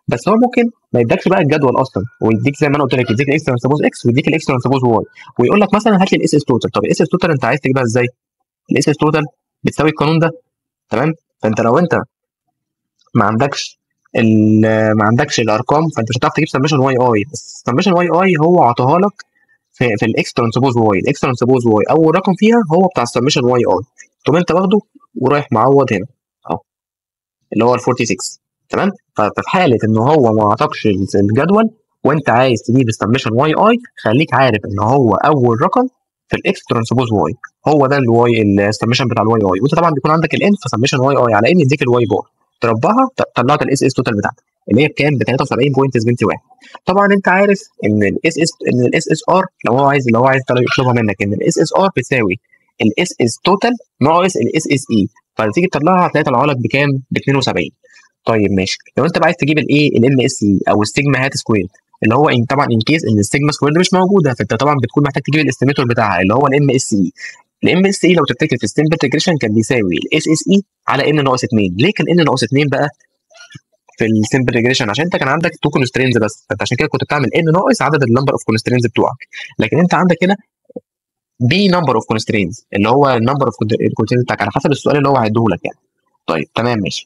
بس هو ممكن ما يدكش بقى الجدول اصلا ويديك زي ما انا قلت لك يديك الاكس ترانسبوز اكس ويديك الاكس ترانسبوز واي ويقول لك مثلا هات لي الاس اس توتال طب الاس اس توتال انت عايز تجيبها ازاي؟ الاس اس توتال بتساوي القانون ده تمام فانت لو انت ما عندكش ما عندكش الارقام فانت مش هتعرف تجيب سمشن واي اي بس سمشن واي اي هو عطاها لك في, في الاكس ترانسبوز واي الاكس ترانسبوز واي اول رقم فيها هو بتاع السمشن واي اي تقوم انت واخده ورايح معوض هنا اهو اللي هو ال 46 تمام ففي حاله ان هو ما عطاكش الجدول وانت عايز تجيب السمشن واي اي خليك عارف ان هو اول رقم في الاكس ترانسبوز واي هو ده الواي السمشن بتاع الواي اي وانت طبعا بيكون عندك الان فسمشن واي اي على ان يديك الواي بار تربعها طلعت الاس اس توتال بتاعتك اللي هي بكام؟ ب 73.71 طبعا انت عارف ان الاس اس ان الاس اس ار لو هو عايز لو هو عايز يطلبها منك ان الاس اس ار بتساوي الاس اس توتال ناقص الاس اس اي فتيجي تطلعها هتلاقي طالعه لك بكام؟ ب 72 طيب ماشي لو انت بقى عايز تجيب الايه الام اس اي او السيجما هات سكوير اللي هو إن طبعا ان كيس ان السيجما سكوير مش موجوده فانت طبعا بتكون محتاج تجيب الاستيميتور بتاعها اللي هو الام اس اي الام اس اي لو تفتكر في ستيمبل ريجريشن كان بيساوي الاس اس اي على ان ناقص 2 ليه كان ان ناقص 2 بقى في السمبل ريجريشن عشان انت كان عندك تو كونسترينز بس فانت عشان كده كنت بتعمل ان ناقص عدد النمبر اوف كونسترينز بتوعك لكن انت عندك هنا بي نمبر اوف كونسترينز اللي هو النمبر اوف كونسترينز بتاعك على حسب السؤال اللي هو هيديه لك يعني طيب تمام ماشي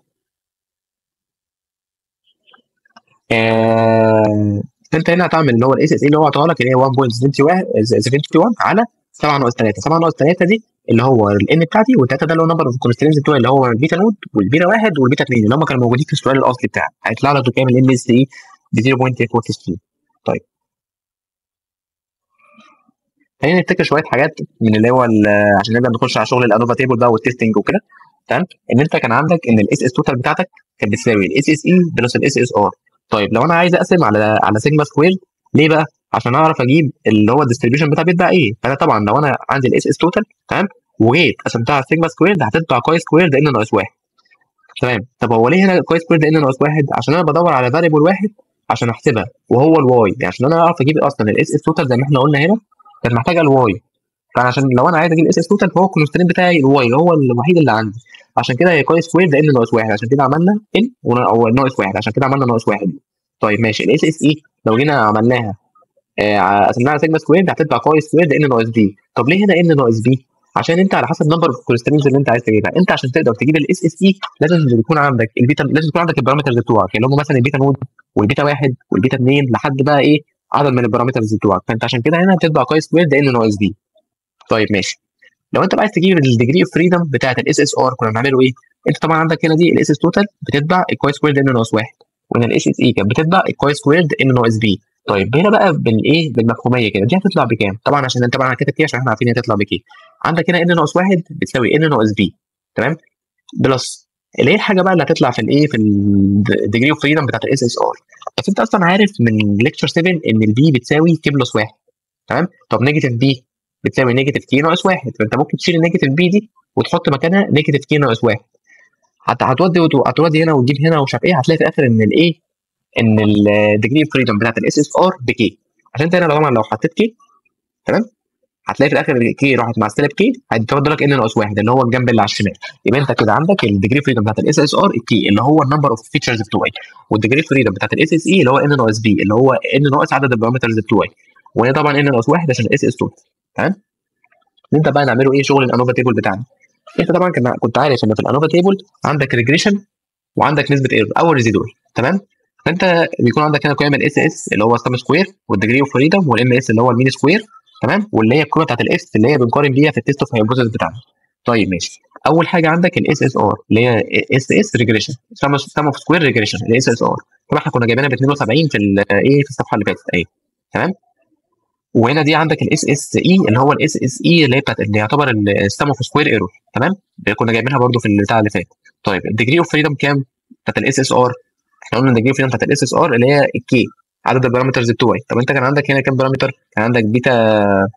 آه... انت هنا هتعمل اللي هو الاس اس اي اللي هو عطاها لك اللي هي 1.71 على 7 ناقص 3 7 ناقص 3 دي اللي هو الان بتاعتي والثلاثه ده اللي هو نمبر اوف كونسترينز بتوعي اللي هو البيتا نود والبيتا واحد والبيتا 2 اللي هم كانوا موجودين في السؤال الاصلي بتاعك هيطلع لك بكام الام اس اي ب 0.46 طيب خلينا نفتكر شويه حاجات من اللي هو عشان نبدا نخش على شغل الانوفا تيبل بقى والتستنج وكده تمام ان انت كان عندك ان الاس اس توتال بتاعتك كانت بتساوي الاس اس اي بلس الاس اس ار طيب لو انا عايز اقسم على على سيجما سكوير ليه بقى؟ عشان اعرف اجيب اللي هو الديستريبيوشن بتاع بيتبع ايه فانا طبعا لو انا عندي الاس اس توتال تمام وجيت قسمتها على سيجما سكوير هتطلع كوي سكوير ده ان ناقص واحد تمام طب هو ليه هنا كوي سكوير ده ان ناقص واحد عشان انا بدور على فاريبل واحد عشان احسبها وهو الواي يعني عشان انا اعرف اجيب اصلا الاس اس توتال زي ما احنا قلنا هنا كانت محتاجه الواي فانا عشان لو انا عايز اجيب الاس اس توتال فهو الكونسترين بتاعي الواي هو الوحيد اللي عندي عشان كده هي كوي سكوير ده ان ناقص واحد عشان كده عملنا ان او ناقص واحد عشان كده عملنا ناقص واحد طيب ماشي الاس اس اي لو جينا عملناها قسمناها على سيجما سكوير هتطلع كوي سكوير ده ان ناقص بي طب ليه هنا ان ناقص بي عشان انت على حسب نمبر اوف كونسترينز اللي انت عايز تجيبها انت عشان تقدر تجيب الاس اس اي لازم يكون عندك البيتا لازم يكون عندك البارامترز بتوعك اللي هم مثلا البيتا نود والبيتا واحد والبيتا اثنين لحد بقى ايه عدد من البارامترز بتوعك فانت عشان كده هنا هتطبع كوي سكوير ده ان ناقص بي طيب ماشي لو انت بقى عايز تجيب الديجري اوف فريدم بتاعت الاس اس ار كنا بنعمله ايه؟ انت طبعا عندك هنا دي الاس اس توتال بتتبع الكوي سكوير ده ان ناقص واحد وهنا الاس اس اي كانت بتتبع الكوي سكوير ده ان ناقص بي طيب هنا بقى بالايه بالمفهوميه كده دي هتطلع بكام؟ طبعا عشان انت طبعا كاتب كده عشان احنا عارفين هي هتطلع بكام عندك هنا ان ناقص واحد بتساوي ان ناقص بي تمام؟ بلس اللي هي الحاجه بقى اللي هتطلع في الايه في الديجري اوف فريدم بتاعت الاس اس ار بس انت اصلا عارف من ليكتشر 7 ان البي بتساوي كي بلس واحد تمام؟ طب نيجاتيف بي بتساوي نيجاتيف كي ناقص واحد فانت ممكن تشيل النيجاتيف بي دي وتحط مكانها نيجاتيف كي ناقص واحد حتى هتودي هتودي هنا وتجيب هنا ومش عارف ايه هتلاقي في الاخر ان الايه ان الديجري اوف فريدم بتاعت الاس اس ار بكي عشان انت هنا طبعا لو حطيت كي تمام هتلاقي في الاخر كي راحت مع ستيب كي هيتفضل لك ان ناقص واحد اللي هو الجنب اللي على الشمال يبقى انت كده عندك الديجري فريدم بتاعت الاس اس ار الكي اللي هو النمبر اوف فيتشرز بتوعي والديجري فريدم بتاعت الاس اس اي اللي هو ان ناقص بي اللي هو ان ناقص عدد البارامترز بتوعي وهي طبعا ان ناقص واحد عشان الاس اس توتال تمام انت بقى نعمله ايه شغل الانوفا تيبل بتاعنا انت طبعا كنت عارف ان في الانوفا تيبل عندك ريجريشن وعندك نسبه ايرور او ريزيدوال تمام فانت بيكون عندك هنا قيم الاس اس اللي هو ستام سكوير والديجري اوف فريدم والام اس اللي هو المين سكوير تمام واللي هي القيمه بتاعت الاس اللي هي بنقارن بيها في التيست اوف هايبوثيسيس بتاعنا طيب ماشي اول حاجه عندك الاس اس ار اللي هي اس اس ريجريشن ستام اوف سكوير ريجريشن الاس اس ار طبعا احنا كنا جايبينها ب 72 في ايه في الصفحه اللي فاتت اهي تمام وهنا دي عندك الاس اس اي اللي هو الاس اس اي اللي هي بتاعت اللي يعتبر الستام اوف سكوير ايرور تمام كنا جايبينها برده في البتاع اللي فات طيب الديجري اوف فريدم كام بتاعت الاس اس ار احنا قلنا الديجري اوف فريدم بتاعت الاس اس ار اللي هي الكي عدد البارامترز بتوعي طب انت كان عندك هنا كام بارامتر كان عندك بيتا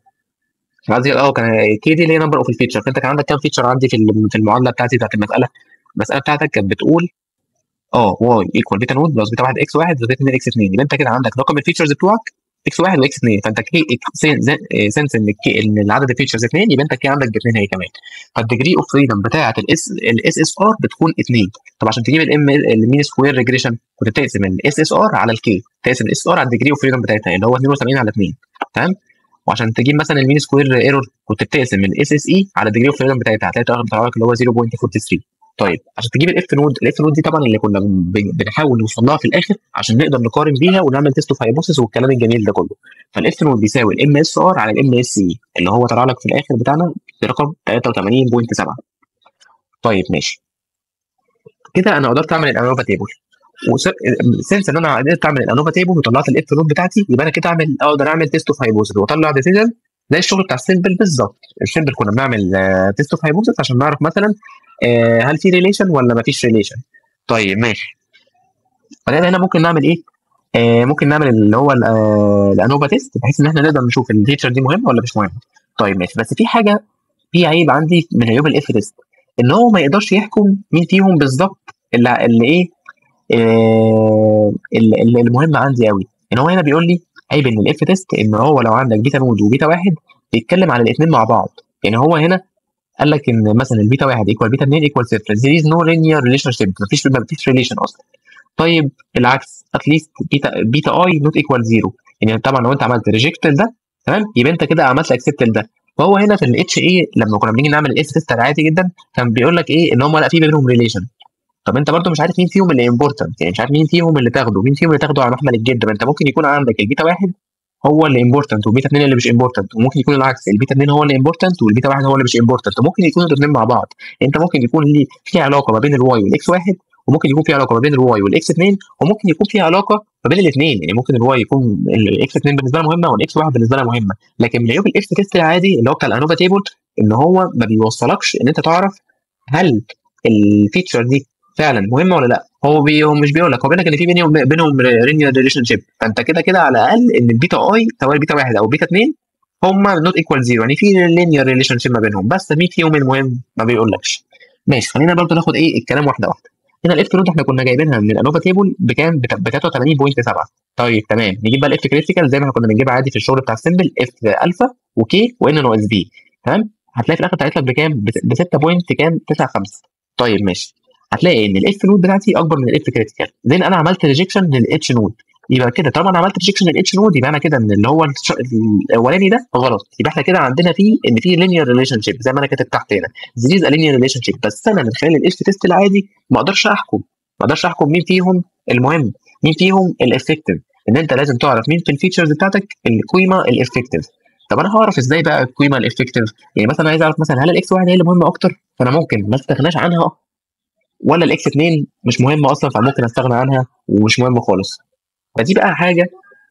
قصدي اه كان كي دي اللي هي نمبر اوف الفيتشر فانت كان عندك كام فيتشر عندي في في المعادله بتاعتي بتاعت المساله المساله بتاعتك كانت بتقول اه واي ايكوال بيتا نود بلس بيتا 1 اكس 1 بلس بيتا 2 اكس 2 يبقى انت كده عندك رقم الفيتشرز بتوعك اكس 1 واكس 2 فانت كي سنس ان الكي ان العدد الفيتشرز 2 يبقى انت كي عندك باثنين هي كمان فالديجري اوف فريدم بتاعه الاس الاس اس ار بتكون 2 طب عشان تجيب الام المين سكوير ريجريشن كنت تقسم الاس اس ار على الكي تقسم الاس ار على الديجري اوف فريدم بتاعتها اللي هو 72 على 2 تمام وعشان تجيب مثلا المين سكوير ايرور كنت بتقسم الاس اس اي على الديجري اوف فريدم بتاعتها هتلاقي الرقم بتاع اللي هو 0.43 طيب عشان تجيب الاف نود الاف نود دي طبعا اللي كنا بنحاول نوصل لها في الاخر عشان نقدر نقارن بيها ونعمل تيست اوف هايبوثيس والكلام الجميل ده كله فالاف نود بيساوي الام اس ار على الام اس اي اللي هو طلع لك في الاخر بتاعنا برقم 83.7 طيب ماشي كده انا قدرت اعمل الانوفا تيبل وسنس ان انا قدرت اعمل الانوفا تيبل وطلعت الاف نود بتاعتي يبقى انا كده اعمل اقدر اعمل تيست اوف هايبوثيس واطلع ديسيجن زي الشغل بتاع السيمبل بالظبط السيمبل كنا بنعمل تيست اوف هايبوثيس عشان نعرف مثلا آه هل في ريليشن ولا ما فيش ريليشن طيب ماشي فهنا هنا ممكن نعمل ايه آه ممكن نعمل اللي هو الانوفا تيست بحيث ان احنا نقدر نشوف الفيتشر دي مهمه ولا مش مهمه طيب ماشي بس في حاجه في عيب عندي من عيوب الاف تيست ان هو ما يقدرش يحكم مين فيهم بالظبط اللي, اللي ايه آه اللي المهم عندي قوي ان هو هنا بيقول لي عيب ان الاف تيست ان هو لو عندك بيتا نود وبيتا واحد بيتكلم على الاثنين مع بعض يعني هو هنا قال لك ان مثلا البيتا 1 ايكوال بيتا 2 ايكوال 0 there is no linear relationship مفيش مفيش ريليشن اصلا طيب العكس اتليست بيتا بيتا اي نوت ايكوال 0 يعني طبعا لو انت عملت ريجكت ده تمام يبقى انت كده عملت اكسبت ده فهو هنا في الاتش اي لما كنا بنيجي نعمل الاس تيست عادي جدا كان بيقول لك ايه ان هم لا في بينهم ريليشن طب انت برضه مش عارف مين فيهم اللي امبورتنت يعني مش عارف مين فيهم اللي تاخده مين فيهم اللي تاخده على محمل الجد ما انت ممكن يكون عندك البيتا واحد هو اللي امبورتنت والبيتا 2 اللي مش امبورتنت وممكن يكون العكس البيتا 2 هو اللي امبورتنت والبيتا 1 هو اللي مش امبورتنت وممكن يكونوا الاثنين مع بعض انت ممكن يكون ليه في علاقه ما بين الواي والاكس 1 وممكن يكون في علاقه ما بين الواي والاكس 2 وممكن يكون في علاقه ما بين الاثنين يعني ممكن الواي يكون الاكس 2 بالنسبه لها مهمه والاكس 1 بالنسبه لها مهمه لكن من عيوب الاكس تيست العادي اللي هو بتاع الانوفا تيبل ان هو ما بيوصلكش ان انت تعرف هل الفيتشر دي فعلا مهمه ولا لا هو بي هو مش بيقول لك هو بيقول لك ان في بينهم بينهم لينير ريليشن شيب فانت كده كده على الاقل ان البيتا اي سواء البيتا واحد او بيتا 2 هم نوت ايكوال زيرو يعني في لينير ريليشن شيب ما بينهم بس مين فيهم المهم ما بيقولكش ماشي خلينا برضه ناخد ايه الكلام واحده واحده هنا الاف نود احنا كنا جايبينها من الانوفا تيبل بكام ب 83.7 طيب تمام نجيب بقى الاف كريتيكال زي ما احنا كنا بنجيبها عادي في الشغل بتاع السمبل اف الفا وكي وان ناقص بي تمام هتلاقي في الاخر طلعت لك بكام ب 6 بوينت كام 95 طيب ماشي هتلاقي ان الاف نود بتاعتي اكبر من الاف كريتيكال زي انا عملت ريجكشن للاتش نود يبقى كده طالما انا عملت ريجكشن للاتش نود يبقى انا كده ان اللي هو الاولاني ده غلط يبقى احنا كده عندنا فيه ان في لينير ريليشن شيب زي ما انا كاتب تحت هنا زيز لينير ريليشن شيب بس انا من خلال الاف تيست العادي ما اقدرش احكم ما اقدرش احكم مين فيهم المهم مين فيهم الافكتيف ان انت لازم تعرف مين في الفيتشرز بتاعتك القيمه الافكتيف طب انا هعرف ازاي بقى القيمه الافكتيف يعني مثلا عايز اعرف مثلا هل الاكس واحد هي اللي مهمه اكتر فانا ممكن ما استغناش عنها ولا الاكس 2 مش مهمه اصلا فممكن استغنى عنها ومش مهمه خالص فدي بقى حاجه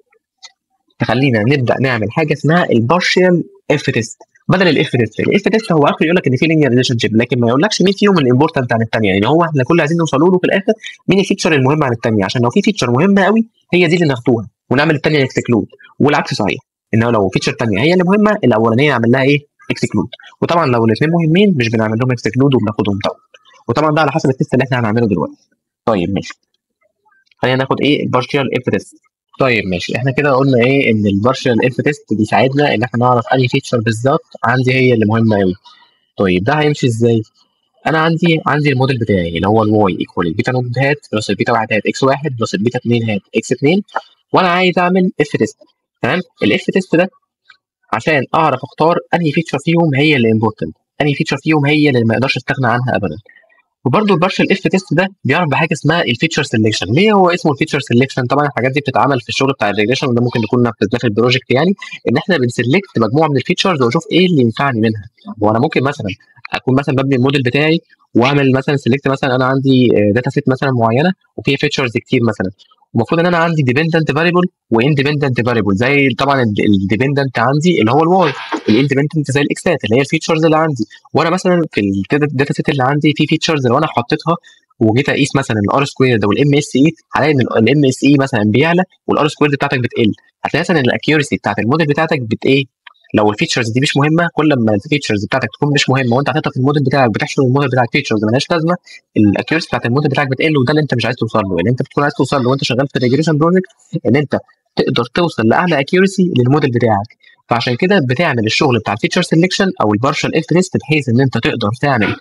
تخلينا نبدا نعمل حاجه اسمها البارشال اف تيست بدل الاف تيست الاف تيست هو اخر يقول لك ان في لينير ريليشن شيب لكن ما يقولكش مين فيهم الامبورتنت عن الثانيه يعني هو احنا كل اللي عايزين نوصل له في الاخر مين الفيتشر المهم عن الثانيه عشان لو في فيتشر مهمه قوي هي دي اللي ناخدوها ونعمل الثانيه اكسكلود والعكس صحيح ان لو فيتشر ثانيه هي اللي مهمه الاولانيه نعمل لها ايه اكسكلود وطبعا لو الاثنين مهمين مش بنعمل لهم اكسكلود وبناخدهم طبعا وطبعا ده على حسب التست اللي احنا هنعمله دلوقتي طيب ماشي خلينا ناخد ايه البارشال اف تيست طيب ماشي احنا كده قلنا ايه ان البارشال اف تيست بيساعدنا ان احنا نعرف انهي فيتشر بالظبط عندي هي اللي مهمه قوي طيب ده هيمشي ازاي انا عندي عندي الموديل بتاعي اللي هو الواي ايكوال البيتا نود هات بلس البيتا 1 هات اكس 1 بلس البيتا 2 هات اكس 2 وانا عايز اعمل اف تيست تمام الاف تيست ده عشان اعرف اختار انهي فيتشر فيهم هي اللي امبورتنت انهي فيتشر فيهم هي اللي ما اقدرش استغنى عنها ابدا وبرده البارشال اف تيست ده بيعرف بحاجه اسمها الفيتشر سelection ليه هو اسمه الفيتشر سelection طبعا الحاجات دي بتتعمل في الشغل بتاع الريجريشن وده ممكن نكون نفذناه في البروجكت يعني ان احنا بنسلكت مجموعه من الفيتشرز واشوف ايه اللي ينفعني منها وانا ممكن مثلا اكون مثلا ببني الموديل بتاعي واعمل مثلا سيلكت مثلا انا عندي داتا سيت مثلا معينه وفيها فيتشرز كتير مثلا المفروض ان انا عندي ديبندنت فاريبل واندبندنت فاريبل زي طبعا الديبندنت عندي اللي هو الواي الاندبندنت زي الاكسات اللي هي الفيتشرز اللي عندي وانا مثلا في الداتا سيت اللي عندي في فيتشرز لو انا حطيتها وجيت اقيس مثلا الار سكوير ده والام اس اي هلاقي ان الام اس اي مثلا بيعلى والار سكوير بتاعتك بتقل هتلاقي مثلا الاكيورسي بتاعت الموديل بتاعتك بت ايه لو الفيتشرز دي مش مهمه كل ما الفيتشرز بتاعتك تكون مش مهمه وانت حاططها في الموديل بتاعك بتحشر الموديل بتاعك فيتشرز مالهاش لازمه الاكيورسي بتاعت الموديل بتاعك بتقل وده اللي انت مش عايز توصل له اللي انت بتكون عايز توصل له وانت شغال في الريجريشن بروجكت ان انت تقدر توصل لاعلى اكيورسي للموديل بتاعك فعشان كده بتعمل الشغل بتاع الفيتشر سelection او البارشال اف تيست بحيث ان انت تقدر تعمل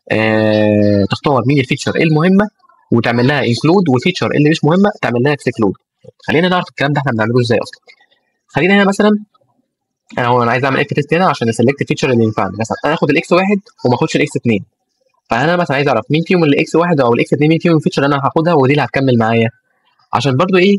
آه تختار مين الفيتشر المهمه وتعمل لها انكلود والفيتشر اللي مش مهمه تعمل لها اكسكلود خلينا نعرف الكلام ده احنا بنعمله ازاي اصلا خلينا هنا مثلا انا هو انا عايز اعمل اف تيست هنا عشان اسلكت الفيتشر اللي ينفعني مثلا انا اخد الاكس واحد وما اخدش الاكس اثنين فانا مثلا عايز اعرف مين فيهم الاكس واحد او الاكس اثنين مين فيهم الفيتشر اللي انا هاخدها ودي اللي هتكمل معايا عشان برضو ايه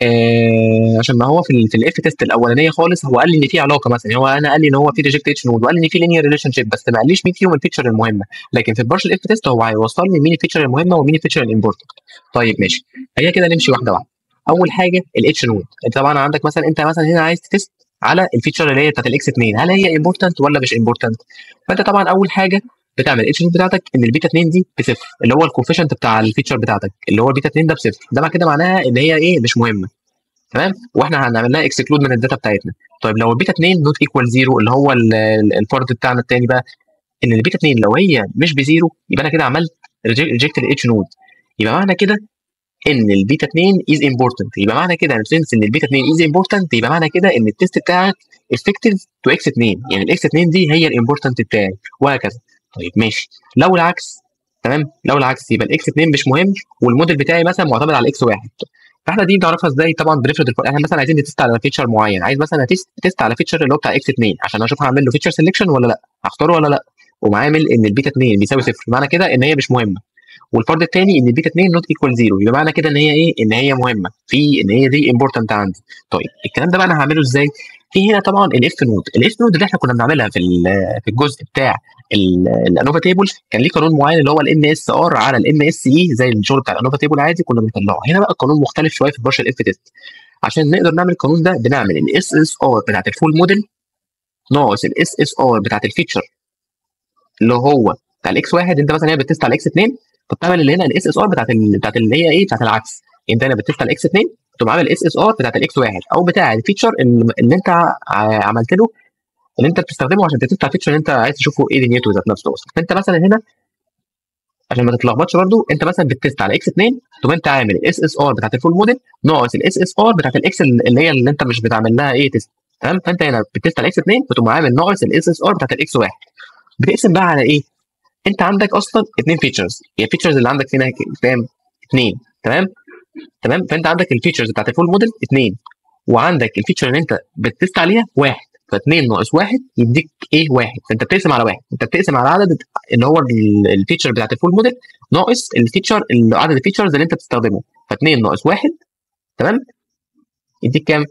آه عشان ما هو في ال في الاف تيست الاولانيه خالص هو قال لي ان في علاقه مثلا هو انا قال لي ان هو في ريجكت اتش نود وقال لي ان في لينير ريليشن شيب بس ما قاليش مين فيهم الفيتشر المهمه لكن في البارشل اف تيست هو هيوصل لي مين الفيتشر المهمه ومين الفيتشر الامبورتنت طيب ماشي هي كده نمشي واحده واحده اول حاجه الاتش نود انت طبعا عندك مثلا انت مثلا هنا عايز تيست على الفيتشر اللي هي بتاعت الاكس 2 هل هي امبورتنت ولا مش امبورتنت فانت طبعا اول حاجه بتعمل الاتش نود بتاعتك ان البيتا 2 دي بصفر اللي هو الكوفيشنت بتاع الفيتشر بتاعتك اللي هو البيتا 2 ده بصفر ده كده معناها ان هي ايه مش مهمه تمام واحنا هنعمل لها اكسكلود من الداتا بتاعتنا طيب لو البيتا 2 نوت ايكوال زيرو اللي هو الفرد بتاعنا الثاني بقى ان البيتا 2 لو هي مش بزيرو يبقى انا كده عملت ريجكت الاتش نود يبقى معنى كده ان البيتا 2 از امبورتنت يبقى معنى كده ان سنس ان البيتا 2 از امبورتنت يبقى معنى كده ان التيست بتاعك افكتيف تو اكس 2 يعني الاكس 2 دي هي الامبورتنت بتاعي وهكذا طيب ماشي لو العكس تمام لو العكس يبقى الاكس 2 مش مهم والموديل بتاعي مثلا معتمد على الاكس 1 فاحنا دي بنعرفها ازاي طبعا بنفرض الفرق احنا مثلا عايزين نتست على فيتشر معين عايز مثلا تيست تيست على فيتشر اللي هو بتاع اكس 2 عشان اشوف هعمل له فيتشر سelection ولا لا هختاره ولا لا ومعامل ان البيتا 2 بيساوي صفر معنى كده ان هي مش مهمه والفرض الثاني ان البيتا 2 نوت ايكوال زيرو يبقى معنى كده ان هي ايه ان هي مهمه في ان هي دي امبورتنت عندي طيب الكلام ده بقى انا هعمله ازاي في هنا طبعا الاف نود الاف نود اللي احنا كنا بنعملها في في الجزء بتاع الانوفا تيبل كان ليه قانون معين اللي هو الام اس ار على الام اس اي زي الشغل بتاع الانوفا تيبل عادي كنا بنطلعه هنا بقى القانون مختلف شويه في البارشل اف تيست عشان نقدر نعمل القانون ده بنعمل الاس اس ار بتاعت الفول موديل ناقص الاس اس ار بتاعت الفيتشر اللي هو بتاع الاكس واحد انت مثلا هي بتست على الاكس 2 فبتعمل اللي هنا الاس اس ار بتاعت ال... بتاعت اللي هي ايه بتاعت العكس انت هنا بتست على الاكس 2 تقوم عامل الاس اس ار بتاعت الاكس واحد او بتاع الفيتشر اللي, اللي انت عملت له اللي انت بتستخدمه عشان تتست على الفيتشر اللي انت عايز تشوفه ايه دنيته ذات نفسه اصلا فانت مثلا هنا عشان ما تتلخبطش برضو انت مثلا بتست على اكس 2 تقوم انت عامل الاس اس ار بتاعت الفول موديل ناقص الاس اس ار بتاعت الاكس اللي هي اللي انت مش بتعمل لها ايه تيست تمام فانت هنا بتست على اكس 2 فتقوم عامل ناقص الاس اس ار بتاعت الاكس واحد بتقسم بقى على ايه؟ انت عندك اصلا اثنين فيتشرز هي الفيتشرز اللي عندك هنا كام؟ اثنين تمام؟ تمام فانت عندك الفيتشرز بتاعت الفول موديل اثنين وعندك الفيتشر اللي انت بتست عليها واحد ف2 ناقص واحد يديك ايه واحد فانت بتقسم على واحد انت بتقسم على عدد اللي هو الفيتشر بتاعت الفول موديل ناقص الفيتشر عدد الفيتشرز اللي انت بتستخدمه ف2 ناقص واحد تمام يديك كام؟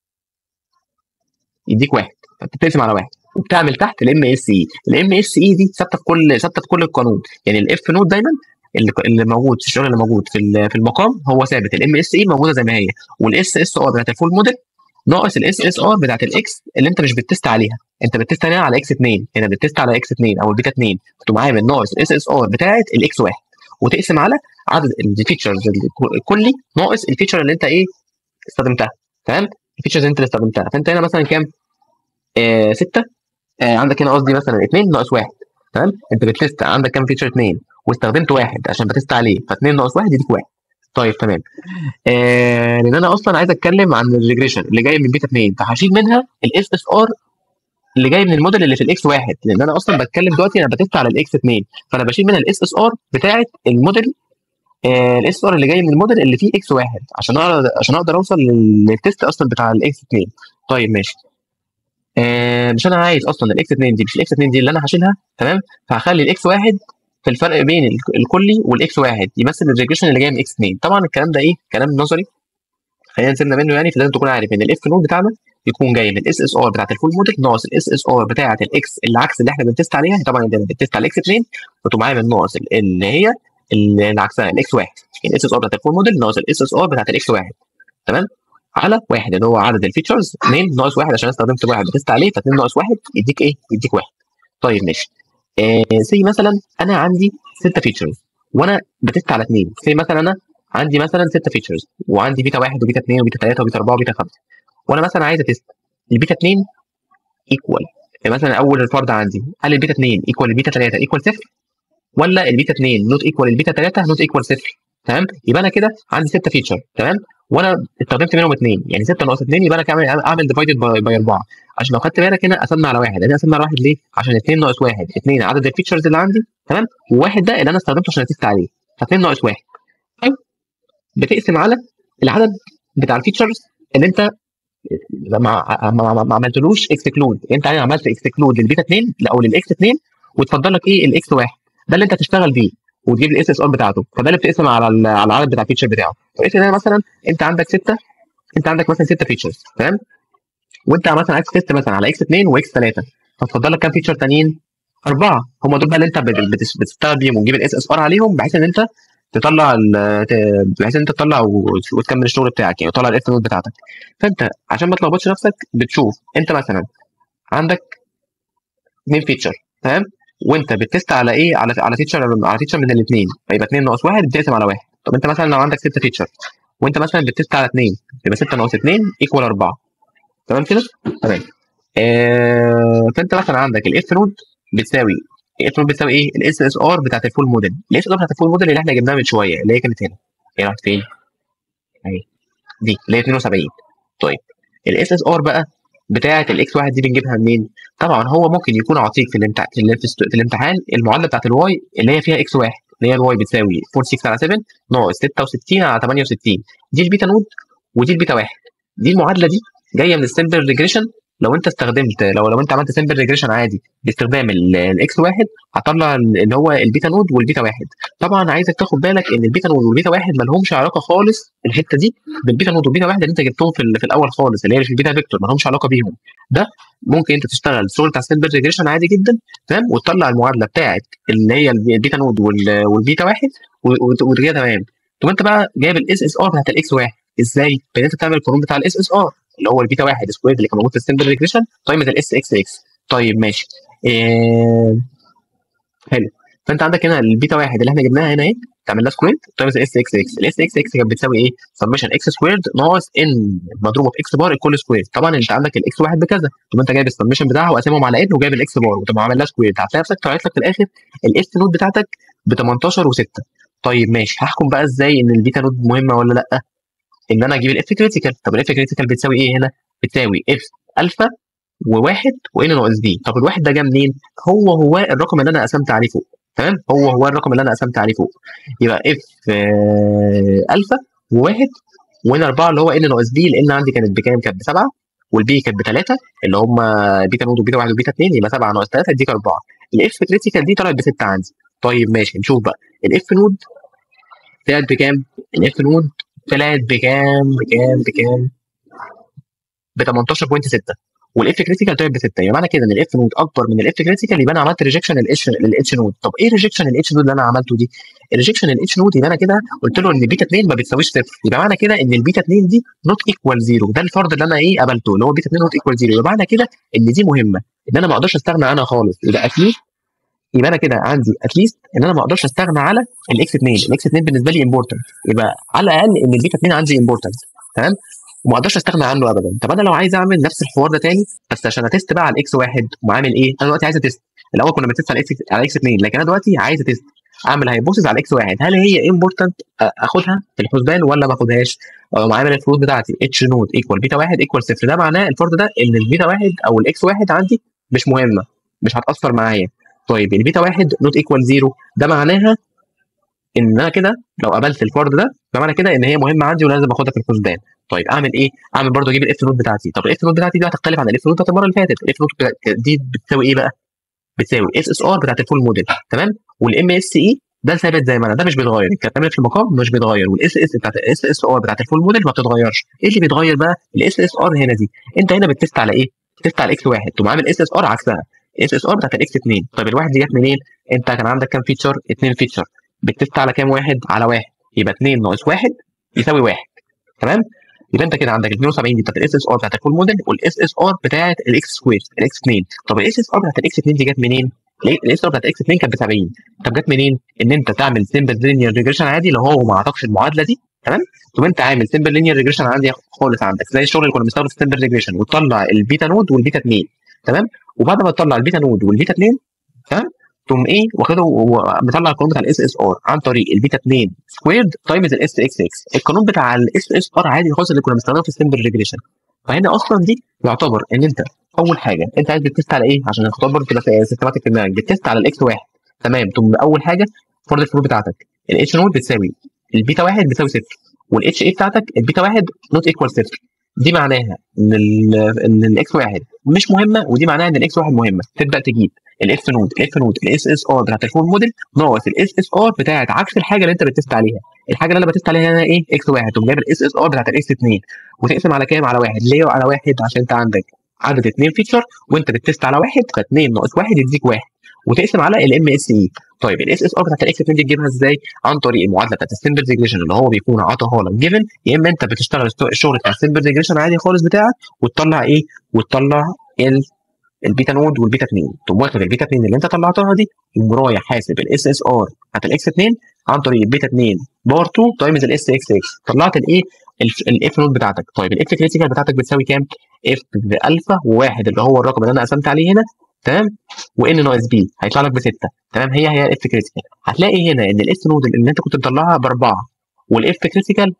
يديك واحد فانت بتقسم على واحد وبتعمل تحت الام اس اي الام اس اي دي ثابته في كل ثابته في كل القانون يعني الاف نود دايما اللي, اللي موجود في الشغل اللي موجود في في المقام هو ثابت الام اس اي موجوده زي ما هي والاس اس ار بتاعت الفول موديل ناقص الاس اس ار بتاعت الاكس اللي انت مش بتست عليها انت بتست عليها على اكس 2 هنا بتست على اكس 2 او البيتا 2 فتقوم عامل ناقص الاس اس ار بتاعت الاكس 1 وتقسم على عدد الفيتشرز الكلي ناقص الفيتشر اللي انت ايه استخدمتها تمام الفيتشرز اللي انت استخدمتها فانت هنا مثلا كام؟ 6 آه آه عندك هنا قصدي مثلا 2 ناقص 1 تمام انت بتست عندك كام فيتشر 2 واستخدمت واحد عشان بتست عليه ف2 ناقص 1 يديك 1 طيب تمام آه لان انا اصلا عايز اتكلم عن الريجريشن اللي جاي من بيتا 2 فهشيل منها الاس اس ار اللي جاي من الموديل اللي في الاكس 1 لان انا اصلا بتكلم دلوقتي انا بتست على الاكس 2 فانا بشيل منها الاس اس ار بتاعه الموديل آه الاس ار اللي جاي من الموديل اللي فيه اكس 1 عشان اقدر عشان اقدر اوصل للتست اصلا بتاع الاكس 2 طيب ماشي آه مش انا عايز اصلا الاكس 2 دي مش الاكس 2 دي اللي انا هشيلها تمام فهخلي الاكس 1 في الفرق بين الكلي والاكس 1 يمثل الريجريشن اللي جاي من اكس 2 طبعا الكلام ده ايه كلام نظري خلينا نسيبنا منه يعني فلازم تكون عارف ان الاف نود بتاعنا يكون جاي من الاس اس ار بتاعت الفول موديل ناقص الاس اس ار بتاعت الاكس العكس اللي احنا بنتست عليها طبعا انت بتست على الاكس 2 فتقوم عامل ناقص اللي هي اللي عكسها الاكس 1 الاس اس ار بتاعت الفول موديل ناقص الاس اس ار بتاعت الاكس 1 تمام على واحد اللي هو عدد الفيتشرز 2 ناقص واحد عشان استخدمت واحد بتست عليه ف 2 ناقص واحد يديك ايه؟ يديك واحد. طيب ماشي. آه سي مثلا انا عندي 6 فيتشرز وانا بتست على 2 سي مثلا انا عندي مثلا 6 فيتشرز وعندي بيتا 1 وبيتا 2 وبيتا 3 وبيتا 4 وبيتا 5 وانا مثلا عايز اتست البيتا 2 ايكوال مثلا اول فرض عندي هل البيتا 2 ايكوال البيتا 3 ايكوال 0 ولا البيتا 2 نوت ايكوال البيتا 3 نوت ايكوال 0 تمام يبقى انا كده عندي 6 فيتشر تمام وانا استخدمت منهم اثنين يعني 6 ناقص 2 يبقى انا كمان اعمل ديفايدد باي 4 عشان لو خدت بالك هنا قسمنا على واحد لان قسمنا على واحد ليه؟ عشان 2 ناقص 1 2 عدد الفيتشرز اللي عندي تمام وواحد ده اللي انا استخدمته عشان اتست عليه ف2 ناقص 1 طيب بتقسم على العدد بتاع الفيتشرز اللي انت ما, ما, ما, ما عملتلوش اكسكلود انت عملت اكسكلود للبيتا 2 او للاكس 2 وتفضل لك ايه الاكس 1 ده اللي انت تشتغل بيه وتجيب الاس اس ار بتاعته فده اللي بتقسم على على العدد بتاع الفيتشر بتاعه فقيس ده مثلا انت عندك سته انت عندك مثلا سته فيتشرز تمام وانت مثلا عايز تست مثلا على اكس 2 واكس 3 فتفضل لك كام فيتشر تانيين؟ اربعه هم دول بقى اللي انت بتشتغل بيهم وتجيب الاس اس ار عليهم بحيث ان انت تطلع بحيث ان انت تطلع وتكمل الشغل بتاعك يعني تطلع الاف نوت بتاعتك فانت عشان ما تلخبطش نفسك بتشوف انت مثلا عندك اثنين فيتشر تمام وانت بتست على ايه على على فيتشر على فيتشر من الاثنين فيبقى 2 ناقص 1 بتقسم على 1 طب انت مثلا لو عندك 6 فيتشر وانت مثلا بتست على 2 يبقى 6 ناقص 2 ايكوال 4 تمام كده تمام آه فانت مثلا عندك الاف نود بتساوي الاف نود بتساوي ايه الاس اس ار بتاعت الفول موديل الاس اس ار بتاعت الفول موديل اللي احنا جبناها من شويه اللي هي كانت هنا هي راحت فين اهي دي اللي هي 72 طيب الاس اس ار بقى بتاعه الاكس واحد دي بنجيبها منين؟ طبعا هو ممكن يكون عطيك في الامتحان في الامتحان المعادله بتاعه الواي اللي هي فيها اكس واحد اللي هي الواي بتساوي 46 على 7 ناقص 66 على 68 دي البيتا نود ودي البيتا واحد دي المعادله دي جايه من السمبل ريجريشن لو انت استخدمت لو لو انت عملت سمبل ريجريشن عادي باستخدام الاكس واحد هطلع اللي هو البيتا نود والبيتا واحد طبعا عايزك تاخد بالك ان البيتا نود والبيتا واحد ما لهمش علاقه خالص الحته دي بالبيتا نود والبيتا واحد اللي انت جبتهم في, في الاول خالص اللي هي في البيتا فيكتور ما لهمش علاقه بيهم ده ممكن انت تشتغل الشغل بتاع السمبل ريجريشن عادي جدا تمام وتطلع المعادله بتاعت اللي هي البيتا نود والبيتا واحد وتجيبها تمام طب انت بقى جايب الاس اس ار بتاعت الاكس واحد ازاي؟ بان انت تعمل القانون بتاع الاس اس ار اللي هو البيتا واحد سكوير اللي كان موجود في السمبل ريجريشن تايمز الاس اكس اكس طيب ماشي إيه... حلو فانت عندك هنا البيتا واحد اللي احنا جبناها هنا اهي تعمل لها سكوير تايمز الاس اكس اكس الاس اكس اكس كانت بتساوي ايه؟ سمشن اكس سكويرد ناقص ان مضروبه في اكس بار الكل سكوير طبعا انت عندك الاكس واحد بكذا طب انت جايب السمشن بتاعها وقاسمهم على ان وجايب الاكس بار وتبقى عامل لها سكوير هتلاقي نفسك طلعت لك في الاخر الاس نود بتاعتك ب 18 و6 طيب ماشي هحكم بقى ازاي ان البيتا نود مهمه ولا لا؟ ان انا اجيب الاف كريتيكال طب الاف كريتيكال بتساوي ايه هنا؟ بتساوي اف الفا وواحد وان ناقص دي طب الواحد ده جه منين؟ هو هو الرقم اللي انا قسمت عليه فوق تمام هو هو الرقم اللي انا قسمت عليه فوق يبقى اف الفا وواحد وان 4 اللي هو ان ناقص بي لان عندي كانت بكام؟ كانت بسبعه والبي كانت بثلاثه اللي هم بيتا نود وبيتا واحد وبيتا اثنين يبقى 7 ناقص 3 يديك 4 الاف كريتيكال دي طلعت بسته عندي طيب ماشي نشوف بقى الاف نود طلعت بكام؟ الاف نود طلعت بكام بكام بكام؟ ب 18.6 والاف كريتيكال طلعت ب 6 يعني معنى كده ان الاف نود اكبر من الاف كريتيكال يبقى انا عملت ريجكشن للاتش للاتش نود طب ايه ريجكشن الاتش نود اللي انا عملته دي؟ الريجكشن الاتش نود يبقى انا كده قلت له ان بيتا 2 ما بتساويش صفر يبقى معنى كده ان البيتا 2 دي نوت ايكوال زيرو ده الفرض اللي انا ايه قبلته اللي هو بيتا 2 نوت ايكوال زيرو يبقى معنى كده ان دي مهمه ان انا ما اقدرش استغنى عنها خالص يبقى اتليست يبقى انا كده عندي اتليست ان انا ما اقدرش استغنى على الاكس 2 الاكس 2 بالنسبه لي امبورتنت يبقى على الاقل ان البيتا 2 عندي امبورتنت تمام وما اقدرش استغنى عنه ابدا طب انا لو عايز اعمل نفس الحوار ده تاني بس عشان اتست بقى على الاكس واحد وعامل ايه انا دلوقتي عايز اتست الاول كنا بنتست على اكس على اكس 2 لكن انا دلوقتي عايز اتست اعمل هايبوثيس على اكس واحد هل هي امبورتنت اخدها في الحسبان ولا ما اخدهاش او عامل الفروض بتاعتي اتش نود ايكوال بيتا واحد ايكوال صفر ده معناه الفرض ده ان البيتا واحد او الاكس واحد عندي مش مهمه مش هتاثر معايا طيب البيتا واحد نوت ايكوال زيرو ده معناها ان انا كده لو قبلت الفرض ده فمعنى كده ان هي مهمه عندي ولازم اخدها في الحسبان طيب اعمل ايه؟ اعمل برضه اجيب الاف نوت بتاعتي طب الاف نوت بتاعتي دي هتختلف عن الاف نوت بتاعت المره اللي فاتت الاف نوت دي بتساوي ايه بقى؟ بتساوي اس اس ار بتاعت الفول موديل تمام والام اس اي ده ثابت زي ما انا ده مش بيتغير الكلام في المقام مش بيتغير والاس اس بتاعت الاس اس ار بتاعت الفول موديل ما بتتغيرش ايه اللي بيتغير بقى؟ الاس اس ار هنا دي انت هنا بتست على ايه؟ بتست على اكس واحد تقوم عامل اس اس ار عكسها اس اس ار بتاعت الاكس 2 طيب الواحد دي جت منين؟ انت كان عندك كام فيتشر؟ 2 فيتشر بتست على كام واحد؟ على واحد يبقى 2 ناقص 1 يساوي 1 تمام؟ يبقى انت كده عندك ال 72 دي بتاعت الاس اس ار بتاعت الفول موديل والاس اس ار بتاعت الاكس سكوير الاكس 2 طب الاس اس ار بتاعت الاكس 2 دي جت منين؟ الاس ار بتاعت الاكس 2 كانت ب 70 طب جت منين؟ ان انت تعمل سمبل لينير ريجريشن عادي لو هو ما اعطاكش المعادله دي تمام؟ تقوم انت عامل سمبل لينير ريجريشن عندي خالص عندك زي الشغل اللي كنا بنستخدمه في السمبل ريجريشن وتطلع البيتا نود والبيتا 2 تمام؟ وبعد ما تطلع البيتا نود والبيتا 2 تمام؟ تقوم ايه واخده ومطلع القانون بتاع الاس اس ار عن طريق البيتا 2 سكويرد تايمز الاس اكس اكس القانون بتاع الاس اس ار عادي خالص اللي كنا بنستخدمه في السمبل ريجريشن فهنا اصلا دي يعتبر ان انت اول حاجه انت عايز بتست على ايه عشان الخطوات برضه تبقى سيستماتيك في دماغك بتست على الاكس واحد تمام تقوم اول حاجه فرض الفلو بتاعتك الاتش نود بتساوي البيتا واحد بتساوي صفر والاتش اي بتاعتك البيتا واحد نوت ايكوال صفر دي معناها ان ال ان الاكس واحد مش مهمه ودي معناها ان الاكس واحد مهمه تبدا تجيب الاف نود الاف نود الاس اس ار بتاعت الفول موديل ناقص الاس اس ار بتاعت عكس الحاجه اللي انت بتست عليها الحاجه اللي انا بتست عليها هنا ايه اكس واحد تقوم جايب الاس اس ار بتاعت الاكس 2 وتقسم على كام على واحد ليه على واحد عشان انت عندك عدد اثنين فيتشر وانت بتست على واحد فاثنين ناقص واحد يديك واحد وتقسم على الام اس اي طيب الاس اس ار بتاعت الاكس 2 دي تجيبها ازاي؟ عن طريق المعادله بتاعت السمبل ريجريشن اللي هو بيكون عطاها لك جيفن يا اما انت بتشتغل الشغل بتاع السمبل ريجريشن عادي خالص بتاعك وتطلع ايه؟ وتطلع ال البيتا نود والبيتا 2 تقوم واخد البيتا 2 اللي انت طلعتها دي تقوم رايح حاسب الاس اس ار بتاعت الاكس 2 عن طريق البيتا 2 بار 2 تايمز الاس اكس اكس طلعت الايه الاف نود بتاعتك طيب الاف كريتيكال بتاعتك بتساوي كام؟ اف بالفا وواحد اللي هو الرقم اللي انا قسمت عليه هنا تمام وان ناقص بي هيطلع لك بسته تمام هي هي الاف كريتيكال هتلاقي هنا ان الاف نود اللي انت كنت مطلعها باربعه والاف كريتيكال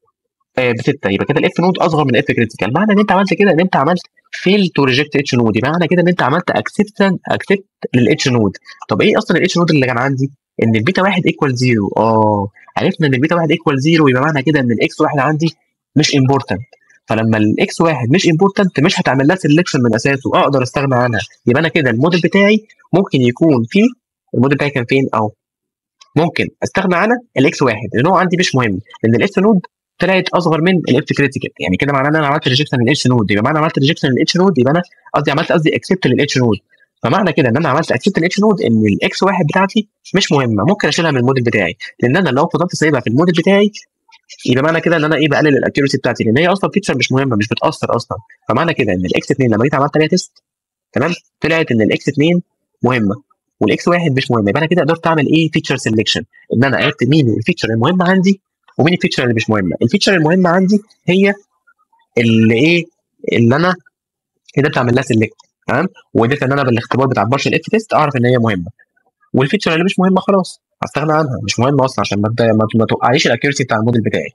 آه بسته يبقى كده الاف نود اصغر من الاف كريتيكال معنى ان انت عملت كده ان انت عملت فيل تو ريجكت اتش نود يبقى معنى كده ان انت عملت اكسبت اكسبت للاتش نود طب ايه اصلا الاتش نود اللي كان عندي؟ ان البيتا واحد ايكوال زيرو اه عرفنا ان البيتا واحد ايكوال زيرو يبقى معنى كده ان الاكس واحد عندي مش امبورتنت فلما الاكس واحد مش امبورتنت مش هتعمل لها سelection من اساسه اقدر استغنى عنها يبقى انا كده الموديل بتاعي ممكن يكون فيه الموديل بتاعي كان فين اهو ممكن استغنى عنها الاكس واحد لان هو عندي مش مهم لان الاكس نود طلعت اصغر من الاف كريتيكال يعني كده معناه ان انا عملت ريجكشن للاتش نود يبقى معنى عملت ريجكشن للاتش نود يبقى انا قصدي عملت قصدي اكسبت للاتش نود فمعنى كده ان انا عملت اكسبت للاتش نود ان الاكس واحد بتاعتي مش مهمه ممكن اشيلها من الموديل بتاعي لان انا لو فضلت سايبها في الموديل بتاعي يبقى معنى كده ان انا ايه بقلل الاكيورسي بتاعتي لان هي اصلا فيتشر مش مهمه مش بتاثر اصلا فمعنى كده ان الاكس 2 لما جيت عملت عليها تيست تمام طلعت ان الاكس 2 مهمه والاكس 1 مش مهمه يبقى انا كده قدرت اعمل ايه فيتشر سelection ان انا عرفت مين الفيتشر المهمه عندي ومين الفيتشر اللي مش مهمه الفيتشر المهمه عندي هي اللي ايه اللي انا قدرت اعمل لها سيلكت تمام وقدرت ان انا بالاختبار بتاع البارشل اف تيست اعرف ان هي مهمه والفيتشر اللي مش مهمه خلاص هستغنى عنها مش مهمه اصلا عشان ما ما توقعيش الاكيورسي بتاع الموديل بتاعي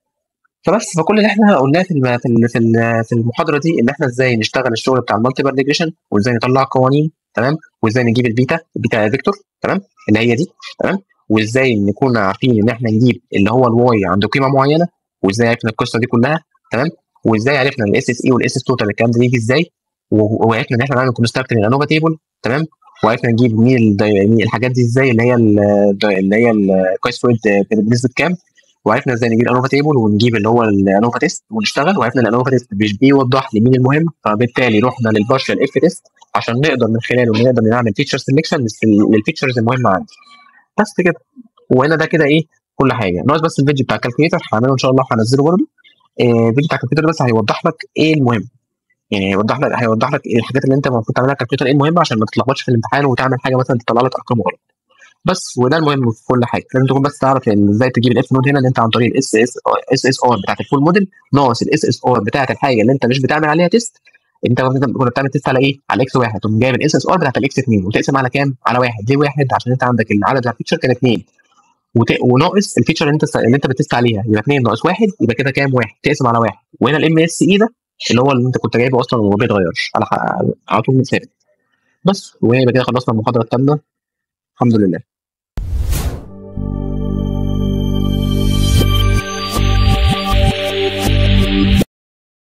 فبس فكل اللي احنا قلناه في في في المحاضره دي ان احنا ازاي نشتغل الشغل بتاع المالتي بار ريجريشن وازاي نطلع قوانين تمام وازاي نجيب البيتا البيتا فيكتور تمام اللي هي دي تمام وازاي نكون عارفين ان احنا نجيب اللي هو الواي عند قيمه معينه وازاي عرفنا القصه دي كلها تمام وازاي عرفنا الاس اس اي والاس اس توتال الكلام ده بيجي ازاي وعرفنا ان احنا نعمل كونستراكت للانوفا تيبل تمام وعرفنا نجيب مين الحاجات دي ازاي اللي هي اللي هي الكويس فويد بنسبه كام وعرفنا ازاي نجيب الانوفا تيبل ونجيب اللي هو الانوفا تيست ونشتغل وعرفنا ان الانوفا تيست مش بيوضح لي مين المهم فبالتالي رحنا للبارشال اف تيست عشان نقدر من خلاله نقدر نعمل فيتشر سelection للفيتشرز المهمه عندي بس كده وهنا ده كده ايه كل حاجه ناقص بس الفيديو بتاع الكالكوليتر هعمله ان شاء الله هنزله برضه الفيديو بتاع الكالكوليتر بس هيوضح لك ايه المهم يعني هيوضح لك هيوضح لك الحاجات اللي انت المفروض تعملها كالكوليتر ايه المهم عشان ما تتلخبطش في الامتحان وتعمل حاجه مثلا تطلع لك ارقام غلط بس وده المهم في كل حاجه لازم تكون بس تعرف ازاي تجيب الاف نود هنا ان انت عن طريق الاس اس اس اس ار بتاعت الفول موديل ناقص الاس اس ار بتاعت الحاجه اللي انت مش بتعمل عليها تيست انت كنت بتعمل تيست على ايه؟ على اكس واحد تقوم جايب الاس اس ار بتاعت الاكس 2 وتقسم على كام؟ على واحد ليه واحد؟ عشان انت عندك العدد بتاع الفيتشر كان اثنين وت... وناقص الفيتشر اللي انت اللي انت بتست عليها يبقى 2 ناقص 1 يبقى كده كام؟ واحد تقسم على واحد وهنا الام اس اي ده اللي هو اللي انت كنت جايبه اصلا وما بيتغيرش على على طول ثابت بس ويبقى كده خلصنا المحاضره الثامنه الحمد لله